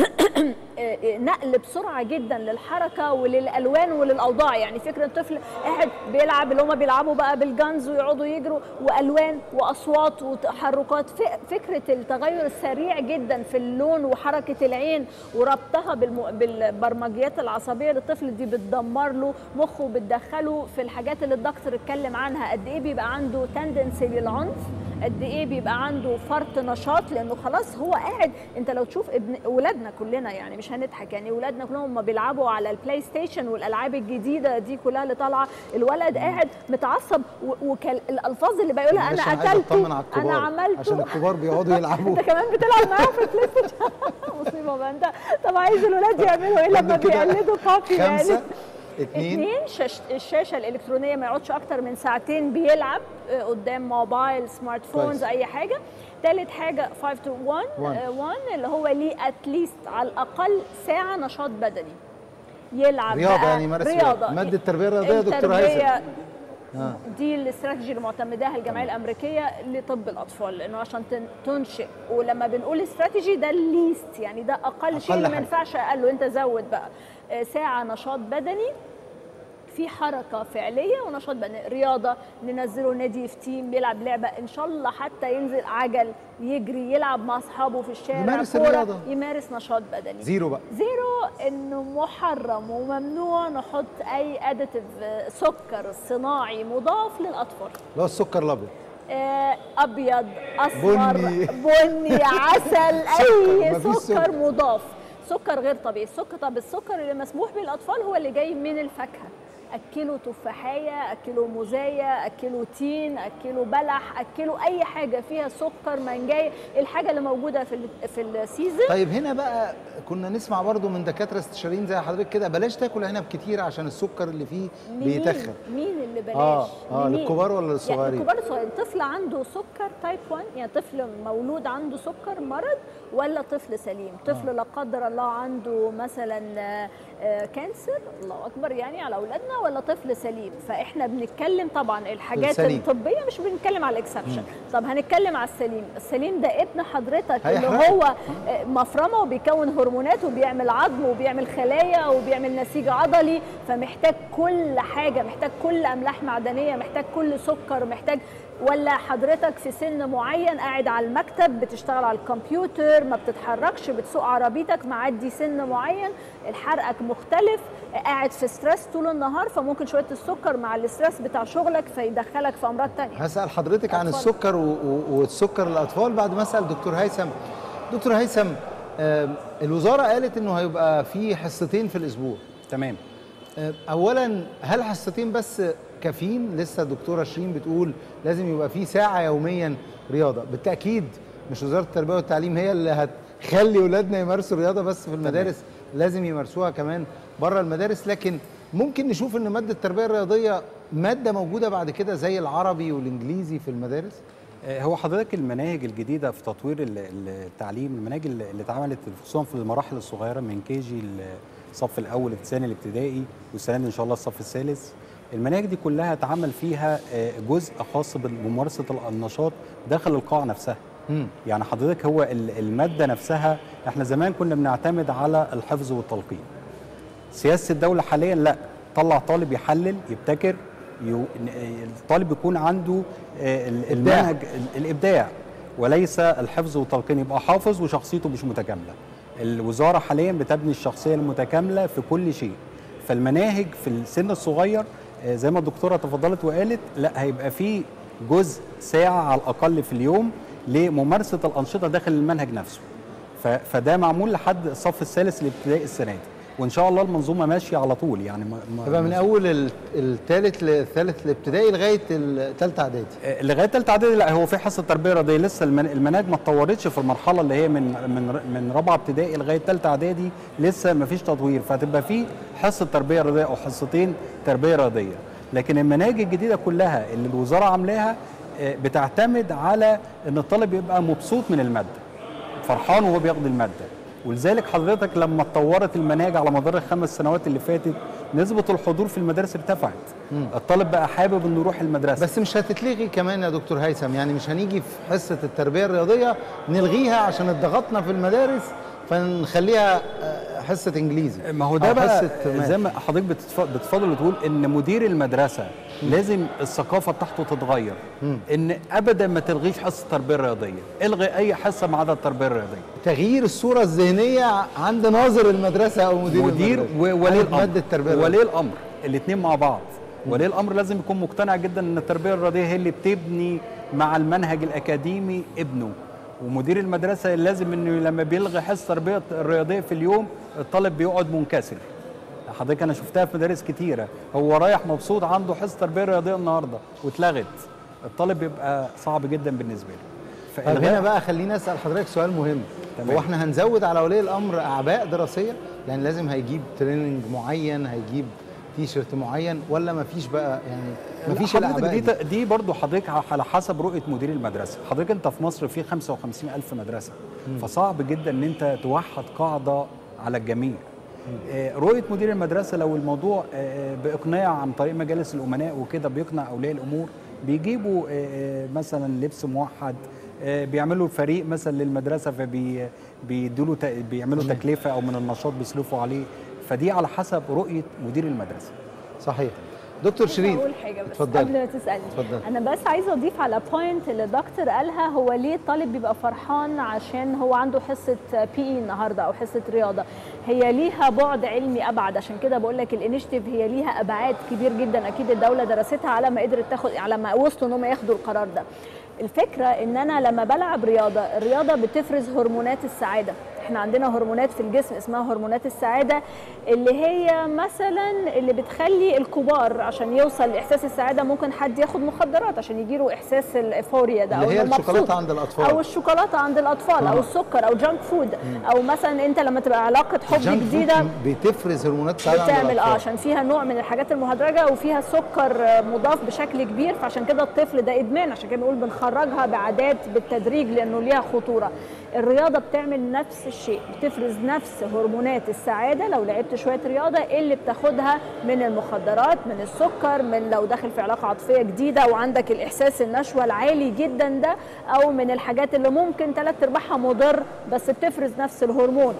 نقل بسرعه جدا للحركه وللالوان وللاوضاع يعني فكره الطفل قاعد بيلعب اللي هم بيلعبوا بقى بالجنز ويقعدوا يجروا والوان واصوات وتحركات ف- فكره التغير السريع جدا في اللون وحركه العين وربطها بالم- بالبرمجيات العصبيه للطفل دي بتدمر له مخه بتدخله في الحاجات اللي الدكتور اتكلم عنها قد ايه بيبقى عنده تندنسي للعنف قد ايه بيبقى عنده فرط نشاط لانه خلاص هو قاعد انت لو تشوف ابن اولادنا كلنا يعني مش هنضحك يعني اولادنا كلهم هم بيلعبوا على البلاي ستيشن والالعاب الجديده دي كلها اللي طالعه الولد قاعد متعصب والالفاظ اللي بيقولها انا معلش عايز قتلته اطمن على الكبار انا عملته عشان الكبار بيقعدوا يلعبوا انت كمان بتلعب معاهم في البلاي ستيشن مصيبه بقى انت طب عايز الولاد يعملوا ايه لما برضه كده بيقلدوا بابي يعني خمسه اتنين اثنين شاش الشاشه الالكترونيه ما يقعدش اكتر من ساعتين بيلعب آه، قدام موبايل سمارت فونز كويس. اي حاجه ثالث حاجه 5 تو 1 One. 1 اللي هو ليه اتليست على الاقل ساعه نشاط بدني يلعب رياضه بقى يعني يمارس رياضه رياضه ماده التربيه الرياضيه يا دكتور التربية هيثم آه. دي الاستراتيجي اللي معتمداها الجمعيه الامريكيه لطب الاطفال لانه عشان تن- تنشئ ولما بنقول استراتيجي ده الليست يعني ده اقل شيء أقل اللي ما حاجة. ينفعش اقله انت زود بقى آه، ساعه نشاط بدني في حركه فعليه ونشاط بدني رياضه ننزله نادي في تيم بيلعب لعبه ان شاء الله حتى ينزل عجل يجري يلعب مع اصحابه في الشارع يمارس كورة، الرياضة. يمارس نشاط بدني زيرو بقى زيرو انه محرم وممنوع نحط اي اديتيف سكر صناعي مضاف للاطفال اللي هو السكر الابيض آه، ابيض اسمر بني. بني عسل سكر، اي مفيش سكر سكر. مضاف سكر غير طبيعي السكر طب السكر اللي مسموح به للاطفال هو اللي جاي من الفاكهه اكله تفاحيه اكله موزايه اكله تين اكله بلح اكله اي حاجه فيها سكر منجايه الحاجه اللي موجوده في ال- في السيزون طيب هنا بقى كنا نسمع برضو من دكاتره استشاريين زي حضرتك كده بلاش تاكل عنب كتير عشان السكر اللي فيه بيتخن مين اللي بلاش اه اه لمين؟ للكبار ولا يعني للصغيرين الكبار الصغيرين طفل عنده سكر تايب 1 يعني طفل مولود عنده سكر مرض ولا طفل سليم طفل لا قدر الله عنده مثلا آه، آه، كانسر الله اكبر يعني على اولادنا ولا طفل سليم فاحنا بنتكلم طبعا الحاجات السليم. الطبيه مش بنتكلم على الاكسبشن طب هنتكلم على السليم السليم ده ابن حضرتك اللي هيحرقك. هو آه، مفرمه وبيكون هرمونات وبيعمل عظم وبيعمل خلايا وبيعمل نسيج عضلي فمحتاج كل حاجه محتاج كل املاح معدنيه محتاج كل سكر محتاج ولا حضرتك في سن معين قاعد على المكتب بتشتغل على الكمبيوتر ما بتتحركش بتسوق عربيتك معدي سن معين حرقك مختلف قاعد في ستريس طول النهار فممكن شويه السكر مع الاسترس بتاع شغلك فيدخلك في امراض تانية هسال حضرتك عن اتفضل. السكر و- و- والسكر للاطفال بعد ما اسال دكتور هيثم دكتور هيثم آم، الوزاره قالت انه هيبقى في حصتين في الاسبوع تمام آه، اولا هل حصتين بس كافيين لسه الدكتوره شيرين بتقول لازم يبقى في ساعه يوميا رياضه بالتاكيد مش وزاره التربيه والتعليم هي اللي هتخلي اولادنا يمارسوا رياضه بس في المدارس لازم يمارسوها كمان بره المدارس لكن ممكن نشوف ان ماده التربيه الرياضيه ماده موجوده بعد كده زي العربي والانجليزي في المدارس آه، هو حضرتك المناهج الجديده في تطوير ال- ال- التعليم المناهج اللي اللي اتعملت خصوصا في المراحل الصغيره من كي جي الصف الاول الثاني الابتدائي والسنه دي ان شاء الله الصف الثالث المناهج دي كلها اتعمل فيها آه، جزء خاص بممارسه النشاط داخل القاعه نفسها مم. يعني حضرتك هو ال- الماده نفسها احنا زمان كنا بنعتمد على الحفظ والتلقين سياسه الدوله حاليا لا طلع طالب يحلل يبتكر يو... الطالب يكون عنده آه، ال- إبداع. المنهج ال- الابداع وليس الحفظ والتلقين يبقى حافظ وشخصيته مش متكامله الوزاره حاليا بتبني الشخصيه المتكامله في كل شيء فالمناهج في السن الصغير آه، زي ما الدكتوره تفضلت وقالت لا هيبقى في جزء ساعه على الاقل في اليوم لممارسه الانشطه داخل المنهج نفسه ف- فده معمول لحد الصف الثالث الابتدائي السنه دي وان شاء الله المنظومه ماشيه على طول يعني ما ما- يبقى من اول الثالث للثالث الابتدائي لغايه الثالثه اعدادي آه، لغايه ثالثه اعدادي لا هو في حصه تربيه رياضيه لسه المن- المناهج ما اتطورتش في المرحله اللي هي من من من رابعه ابتدائي لغايه ثالثه اعدادي لسه ما فيش تطوير فهتبقى في حصه تربيه رياضيه او حصتين تربيه رياضيه لكن المناهج الجديده كلها اللي الوزاره عاملاها آه، بتعتمد على ان الطالب يبقى مبسوط من الماده فرحان وهو بياخد الماده ولذلك حضرتك لما اتطورت المناهج على مدار الخمس سنوات اللي فاتت نسبه الحضور في المدارس ارتفعت الطالب بقى حابب انه يروح المدرسه بس مش هتتلغي كمان يا دكتور هيثم يعني مش هنيجي في حصه التربيه الرياضيه نلغيها عشان اتضغطنا في المدارس فنخليها آه، حصه انجليزي ما هو ده أو بقى حصة ماث. زي ما حضرتك بتتف- بتفضل وتقول ان مدير المدرسه لازم الثقافه بتاعته تتغير ان ابدا ما تلغيش حصه التربيه الرياضيه الغي اي حصه ما عدا التربيه الرياضيه تغيير الصوره الذهنيه عند ناظر المدرسه او مدير مدير المدرسة. وولي عن الامر ماده التربيه الرياضية. ولي الامر الاثنين مع بعض ولي الامر لازم يكون مقتنع جدا ان التربيه الرياضيه هي اللي بتبني مع المنهج الاكاديمي ابنه ومدير المدرسه لازم انه لما بيلغي حصه التربيه الرياضيه في اليوم الطالب بيقعد منكسر حضرتك انا شفتها في مدارس كتيره هو رايح مبسوط عنده حصه تربيه رياضيه النهارده واتلغت الطالب بيبقى صعب جدا بالنسبه له طب فإلغاء- هنا بقى خليني اسال حضرتك سؤال مهم تمام. هو احنا هنزود على ولي الامر اعباء دراسيه يعني لازم هيجيب تريننج معين هيجيب تي شيرت معين ولا مفيش بقى يعني مفيش حضرتك الاعباء دي, دي. دي برضو حضرتك على حسب رؤيه مدير المدرسه حضرتك انت في مصر في 55 الف مدرسه فصعب جدا ان انت توحد قاعده على الجميع آه، رؤيه مدير المدرسه لو الموضوع آه، باقناع عن طريق مجالس الامناء وكده بيقنع اولياء الامور بيجيبوا آه، آه، مثلا لبس موحد آه، بيعملوا فريق مثلا للمدرسه فبي بيدوا بيعملوا تكلفه او من النشاط بيصرفوا عليه فدي على حسب رؤيه مدير المدرسه صحيح دكتور شيرين اقول حاجه بس اتفضلي. قبل ما تسالني اتفضلي. انا بس عايزه اضيف على بوينت اللي الدكتور قالها هو ليه الطالب بيبقى فرحان عشان هو عنده حصه بي اي النهارده او حصه رياضه هي ليها بعد علمي ابعد عشان كده بقول لك الانيشيتيف هي ليها ابعاد كبير جدا اكيد الدوله درستها على ما قدرت تاخد على ما وصلوا ان هم ياخدوا القرار ده الفكره ان انا لما بلعب رياضه الرياضه بتفرز هرمونات السعاده احنا عندنا هرمونات في الجسم اسمها هرمونات السعاده اللي هي مثلا اللي بتخلي الكبار عشان يوصل لاحساس السعاده ممكن حد ياخد مخدرات عشان يجيله احساس الايفوريا ده اللي او هي إنه مبسوط. الشوكولاتة عند الأطفال. او الشوكولاته عند الاطفال او السكر او جانك فود او مثلا انت لما تبقى علاقه حب الجانك فود جديده بتفرز هرمونات سعاده عند بتعمل اه الأطفال. عشان فيها نوع من الحاجات المهدرجه وفيها سكر آه، مضاف بشكل كبير فعشان كده الطفل ده ادمان عشان كده بنقول بنخرجها بعادات بالتدريج لانه ليها خطوره الرياضه بتعمل نفس الشيء بتفرز نفس هرمونات السعاده لو لعبت شويه رياضه اللي بتاخدها من المخدرات من السكر من لو داخل في علاقه عاطفيه جديده وعندك الاحساس النشوه العالي جدا ده او من الحاجات اللي ممكن ثلاث ارباعها مضر بس بتفرز نفس الهرمون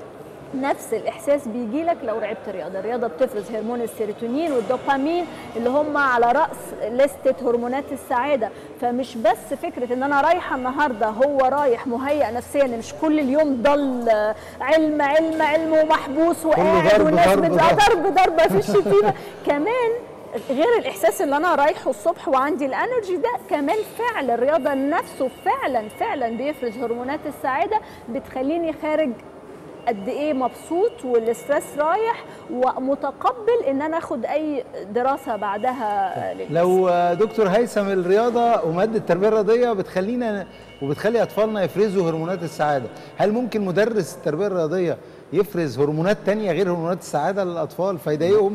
نفس الاحساس بيجي لك لو لعبت رياضه الرياضه بتفرز هرمون السيروتونين والدوبامين اللي هم على راس لستة هرمونات السعاده فمش بس فكره ان انا رايحه النهارده هو رايح مهيئ نفسيا إن مش كل اليوم ضل آه، علم علم علم ومحبوس وقاعد ضرب، والناس ضرب، بت- ضرب. ضرب ضرب مفيش شتيمه كمان غير الاحساس اللي انا رايحه الصبح وعندي الانرجي ده كمان فعل الرياضه نفسه فعلا فعلا بيفرز هرمونات السعاده بتخليني خارج قد ايه مبسوط والاسترس رايح ومتقبل ان انا اخد اي دراسه بعدها لل- لو آه، دكتور هيثم الرياضه وماده التربيه الرياضيه بتخلينا وبتخلي اطفالنا يفرزوا هرمونات السعاده هل ممكن مدرس التربيه الرياضيه يفرز هرمونات تانية غير هرمونات السعاده للاطفال فيضايقهم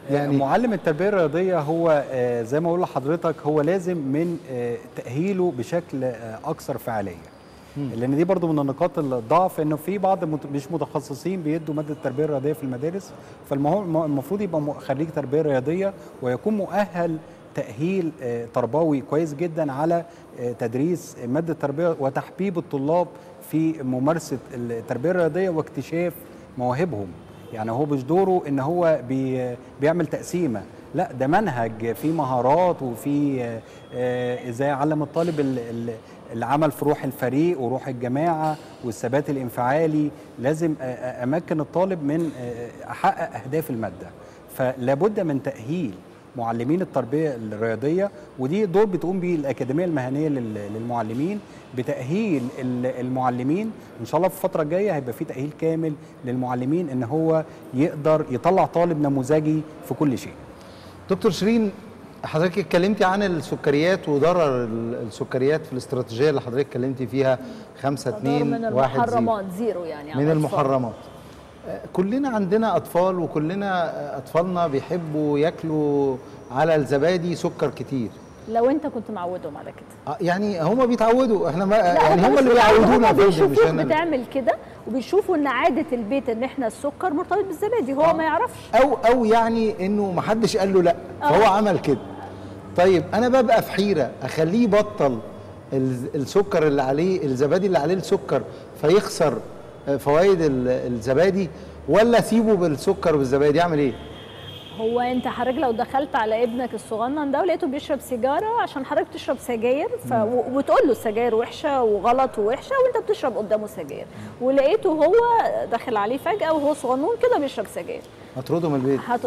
يعني معلم التربيه الرياضيه هو آه، زي ما اقول لحضرتك هو لازم من آه، تاهيله بشكل آه، اكثر فعاليه لان دي برضو من النقاط الضعف انه في بعض مت- مش متخصصين بيدوا ماده التربيه الرياضيه في المدارس فالمفروض يبقى م- خريج تربيه رياضيه ويكون مؤهل تاهيل آه، تربوي كويس جدا على آه، تدريس ماده التربيه وتحبيب الطلاب في ممارسه التربيه الرياضيه واكتشاف مواهبهم يعني هو مش دوره ان هو بي بيعمل تقسيمه لا ده منهج فيه مهارات وفي آه، آه، ازاي علم الطالب ال- ال- العمل في روح الفريق وروح الجماعه والثبات الانفعالي لازم آه، آه، امكن الطالب من آه، احقق اهداف الماده فلابد من تاهيل معلمين التربيه الرياضيه ودي دور بتقوم به الاكاديميه المهنيه لل- للمعلمين بتاهيل ال- المعلمين ان شاء الله في الفتره الجايه هيبقى في تاهيل كامل للمعلمين ان هو يقدر يطلع طالب نموذجي في كل شيء دكتور شيرين حضرتك اتكلمتي عن السكريات وضرر ال- السكريات في الاستراتيجيه اللي حضرتك اتكلمتي فيها 5 دور 2 من 1 0 المحرمات زيرو يعني على من الأطفال. المحرمات آه، كلنا عندنا اطفال وكلنا آه، اطفالنا بيحبوا ياكلوا على الزبادي سكر كتير لو انت كنت معودهم على كده آه، يعني هما بيتعودوا احنا ما لا، يعني هم هم اللي مش بيتعودوا، بيعودونا هم يا فندم، مش بيشوفوك انا اللي- بتعمل كده وبيشوفوا ان عاده البيت ان احنا السكر مرتبط بالزبادي هو آه. ما يعرفش او او يعني انه ما حدش قال له لا فهو آه. عمل كده طيب انا ببقى في حيره اخليه يبطل ال- السكر اللي عليه الزبادي اللي عليه السكر فيخسر آه، فوائد ال- الزبادي ولا اسيبه بالسكر والزبادي اعمل ايه هو انت حضرتك لو دخلت على ابنك الصغنن ده ولقيته بيشرب سيجاره عشان حضرتك تشرب سجاير ف... و- وتقول له السجاير وحشه وغلط ووحشه وانت بتشرب قدامه سجاير ولقيته هو داخل عليه فجاه وهو صغنون كده بيشرب سجاير هطرده من البيت هت...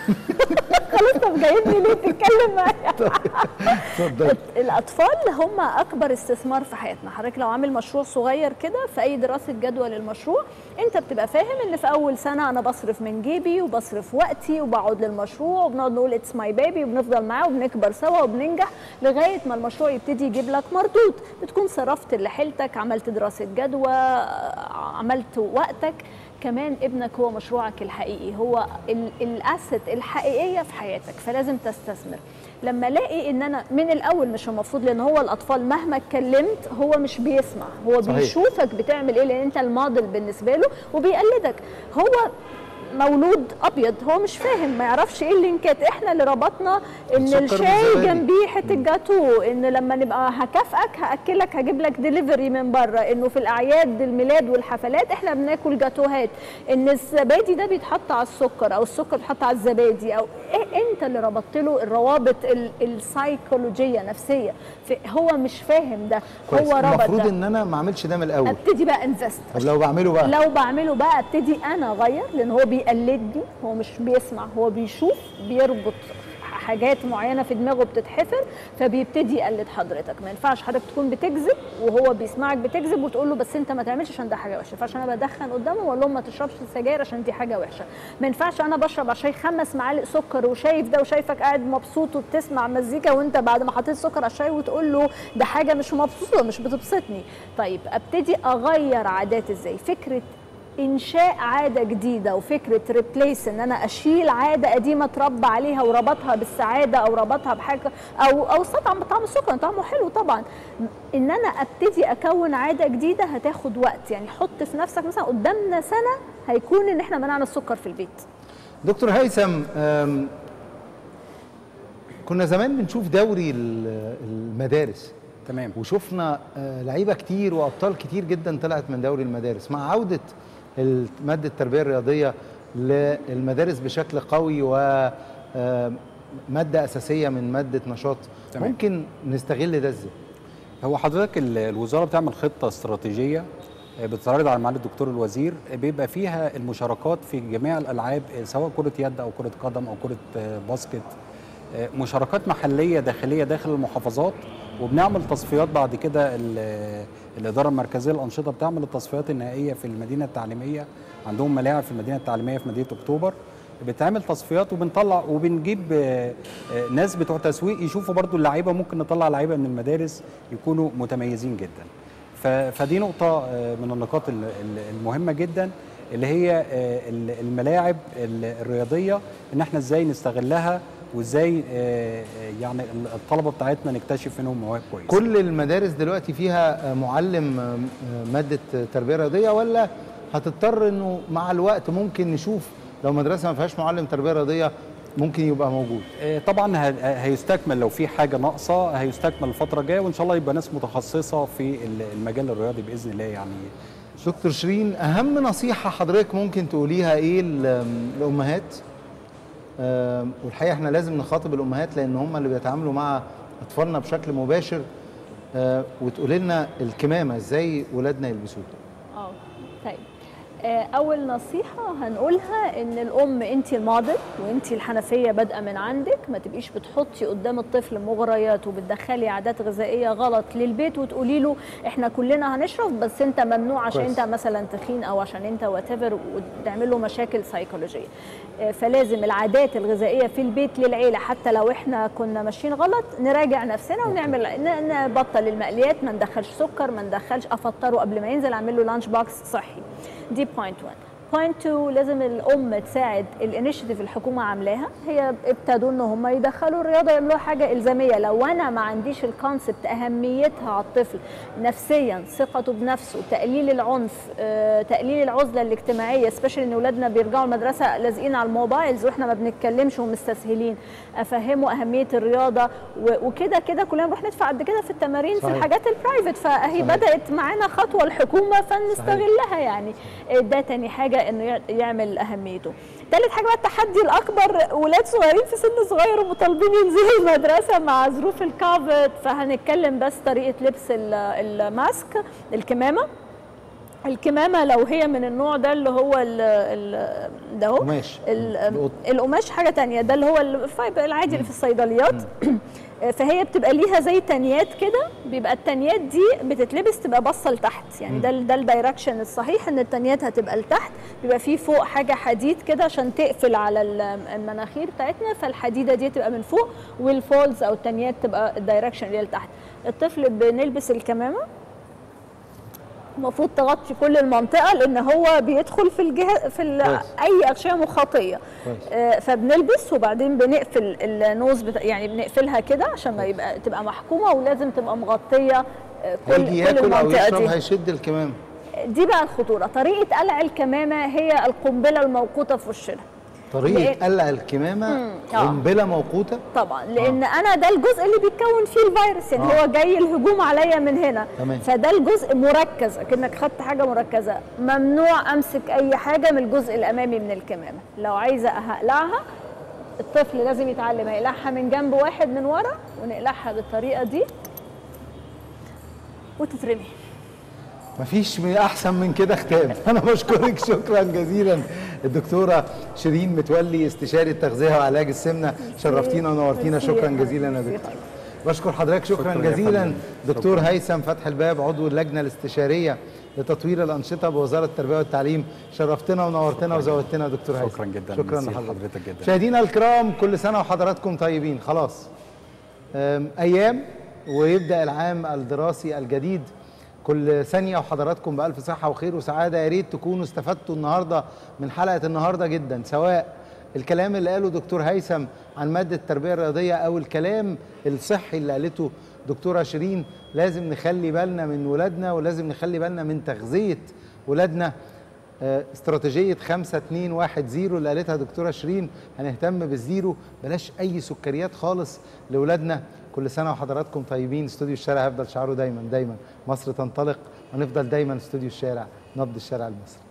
خلاص طب جايبني ليه تتكلم معايا اتفضل الاطفال هم اكبر استثمار في حياتنا حضرتك لو عامل مشروع صغير كده في اي دراسه جدوى للمشروع انت بتبقى فاهم ان في اول سنه انا بصرف من جيبي وبصرف وقتي وبقعد للمشروع وبنقعد نقول اتس ماي بيبي وبنفضل معاه وبنكبر سوا وبننجح لغايه ما المشروع يبتدي يجيب لك مردود بتكون صرفت اللي حيلتك عملت دراسه جدوى عملت وقتك كمان ابنك هو مشروعك الحقيقي هو ال- الاسset الحقيقيه في حياتك فلازم تستثمر لما الاقي ان انا من الاول مش المفروض لان هو الاطفال مهما اتكلمت هو مش بيسمع هو صحيح. بيشوفك بتعمل ايه لان انت الموديل بالنسبه له وبيقلدك هو مولود ابيض هو مش فاهم ما يعرفش ايه اللينكات احنا اللي ربطنا ان السكر الشاي والزبادي. جنبيه حته جاتو ان لما نبقى هكافئك هاكلك هجيب لك ديليفري من بره انه في الاعياد الميلاد والحفلات احنا بناكل جاتوهات ان الزبادي ده بيتحط على السكر او السكر بيتحط على الزبادي او إيه انت اللي ربطت له الروابط ال- السايكولوجيه نفسيه في- هو مش فاهم ده كويس هو ربط المفروض ده ان انا ما اعملش ده من الاول ابتدي بقى انفست طب لو بعمله بقى لو بعمله بقى ابتدي انا اغير لان هو بيقلدني هو مش بيسمع هو بيشوف بيربط حاجات معينه في دماغه بتتحفر فبيبتدي يقلد حضرتك ما ينفعش حضرتك تكون بتكذب وهو بيسمعك بتكذب وتقول له بس انت ما تعملش عشان ده حاجه وحشه ما ينفعش انا بدخن قدامه واقول لهم ما تشربش السجاير عشان دي حاجه وحشه ما ينفعش انا بشرب عشان خمس معالق سكر وشايف ده وشايفك قاعد مبسوط وبتسمع مزيكا وانت بعد ما حطيت سكر على الشاي وتقول له ده حاجه مش مبسوطه مش بتبسطني طيب ابتدي اغير عادات ازاي فكره انشاء عاده جديده وفكره ريبليس ان انا اشيل عاده قديمه اتربى عليها وربطها بالسعاده او ربطها بحاجه او او طعم طعم السكر طعمه حلو طبعا ان انا ابتدي اكون عاده جديده هتاخد وقت يعني حط في نفسك مثلا قدامنا سنه هيكون ان احنا منعنا السكر في البيت دكتور هيثم أم، كنا زمان بنشوف دوري ال- المدارس تمام وشفنا آه، لعيبه كتير وابطال كتير جدا طلعت من دوري المدارس مع عوده ال- ماده التربيه الرياضيه للمدارس بشكل قوي و آه، ماده اساسيه من ماده نشاط تمام. ممكن نستغل ده ازاي هو حضرتك ال- الوزاره بتعمل خطه استراتيجيه آه، بتتعرض على معالي الدكتور الوزير آه، بيبقى فيها المشاركات في جميع الالعاب آه، سواء كره يد او كره قدم او كره آه، باسكت آه، مشاركات محليه داخليه داخل المحافظات وبنعمل تصفيات بعد كده ال- الاداره المركزيه للانشطه بتعمل التصفيات النهائيه في المدينه التعليميه عندهم ملاعب في المدينه التعليميه في مدينه اكتوبر بتعمل تصفيات وبنطلع وبنجيب آه، آه، ناس بتوع تسويق يشوفوا برضو اللعيبه ممكن نطلع لعيبه من المدارس يكونوا متميزين جدا ف- فدي نقطه آه، من النقاط ال- ال- المهمه جدا اللي هي آه، ال- الملاعب ال- الرياضيه ان احنا ازاي نستغلها وازاي آه، آه، يعني ال- الطلبه بتاعتنا نكتشف منهم مواهب كويسه كل المدارس دلوقتي فيها آه، معلم آه، آه، ماده تربيه رياضيه ولا هتضطر انه مع الوقت ممكن نشوف لو مدرسه ما فيهاش معلم تربيه رياضيه ممكن يبقى موجود آه، طبعا ه- هيستكمل لو في حاجه ناقصه هيستكمل الفتره الجايه وان شاء الله يبقى ناس متخصصه في ال- المجال الرياضي باذن الله يعني دكتور شيرين اهم نصيحه حضرتك ممكن تقوليها ايه ل- للامهات آم، والحقيقه احنا لازم نخاطب الامهات لان هم اللي بيتعاملوا مع اطفالنا بشكل مباشر آه، وتقولي لنا الكمامه ازاي ولادنا يلبسوها اه طيب آه، اول نصيحه هنقولها ان الام انت الموديل وانت الحنفيه بادئه من عندك ما تبقيش بتحطي قدام الطفل مغريات وبتدخلي عادات غذائيه غلط للبيت وتقولي له احنا كلنا هنشرب بس انت ممنوع عشان كويس. انت مثلا تخين او عشان انت وات وتعمل له مشاكل سيكولوجيه آه، فلازم العادات الغذائيه في البيت للعيله حتى لو احنا كنا ماشيين غلط نراجع نفسنا ونعمل ن- نبطل المقليات ما ندخلش سكر ما ندخلش افطره قبل ما ينزل اعمل له لانش بوكس صحي دي بوينت 1 بوينت 2 لازم الام تساعد الانيشيتيف الحكومه عاملاها هي ابتدوا ان هم يدخلوا الرياضه يعملوا حاجه الزاميه لو انا ما عنديش الكونسبت اهميتها على الطفل نفسيا ثقته بنفسه تقليل العنف آه، تقليل العزله الاجتماعيه سبيشالي ان اولادنا بيرجعوا المدرسه لازقين على الموبايلز واحنا ما بنتكلمش ومستسهلين افهمه اهميه الرياضه و- وكده كده كلنا بنروح ندفع قد كده في التمارين في صحيح. الحاجات البرايفت فهي صحيح. بدات معانا خطوه الحكومه فنستغلها يعني ده تاني حاجه انه يع- يعمل اهميته تالت حاجه بقى التحدي الاكبر ولاد صغيرين في سن صغير ومطالبين ينزلوا المدرسه مع ظروف الكافيد فهنتكلم بس طريقه لبس ال- الماسك الكمامه الكمامه لو هي من النوع ده اللي هو ال ال ده هو قماش. ال- القطن. القماش حاجه تانية ده اللي هو الفايبر العادي اللي في الصيدليات فهي بتبقى ليها زي تنيات كده بيبقى التنيات دي بتتلبس تبقى باصه لتحت يعني ده ال- ده الدايركشن الصحيح ان التنيات هتبقى لتحت بيبقى فيه فوق حاجه حديد كده عشان تقفل على ال- المناخير بتاعتنا فالحديده دي تبقى من فوق والفولز او التنيات تبقى الدايركشن اللي هي لتحت الطفل بنلبس الكمامه المفروض تغطي كل المنطقه لان هو بيدخل في الجهه في ال- كويس. اي اغشيه مخاطيه كويس. آه، فبنلبس وبعدين بنقفل النوز بتاع يعني بنقفلها كده عشان ما يبقى تبقى محكومه ولازم تبقى مغطيه آه، كل هيجي كل ياكل او المنطقه يشرب دي هيشد الكمامه دي بقى الخطوره طريقه قلع الكمامه هي القنبله الموقوته في وشنا طريقه لأن- قلع الكمامه مم، آه. قنبله موقوته طبعا لان انا ده الجزء اللي بيتكون فيه الفيروس يعني آه. هو جاي الهجوم عليا من هنا تمام. فده الجزء مركز اكنك خدت حاجه مركزه ممنوع امسك اي حاجه من الجزء الامامي من الكمامه لو عايزه هقلعها الطفل لازم يتعلم هيقلعها من جنب واحد من ورا ونقلعها بالطريقه دي وتترمي مفيش من احسن من كده ختام انا بشكرك شكرا جزيلا الدكتوره شيرين متولي استشاري التغذيه وعلاج السمنه شرفتينا ونورتينا ميرسي. شكرا جزيلا يا ميرسي. دكتور بشكر حضرتك شكرا, شكرا يا جزيلا فندم. دكتور شكرا. هيثم فتح الباب عضو اللجنه الاستشاريه لتطوير الانشطه بوزاره التربيه والتعليم شرفتنا ونورتنا وزودتنا يا دكتور هيثم شكرا جدا. شكرا ميرسي لحضرتك لحضرتك جدا. مشاهدينا الكرام كل سنه وحضراتكم طيبين خلاص أم، ايام ويبدا العام الدراسي الجديد كل ثانيه وحضراتكم بالف صحه وخير وسعاده يا ريت تكونوا استفدتوا النهارده من حلقه النهارده جدا سواء الكلام اللي قاله دكتور هيثم عن ماده التربيه الرياضيه او الكلام الصحي اللي قالته دكتوره شيرين لازم نخلي بالنا من ولادنا ولازم نخلي بالنا من تغذيه ولادنا آه، استراتيجيه 5 2 1 0 اللي قالتها دكتوره شيرين هنهتم بالزيرو بلاش اي سكريات خالص لاولادنا كل سنه وحضراتكم طيبين استوديو الشارع هيفضل شعاره دايما دايما مصر تنطلق ونفضل دايما استوديو الشارع نبض الشارع المصري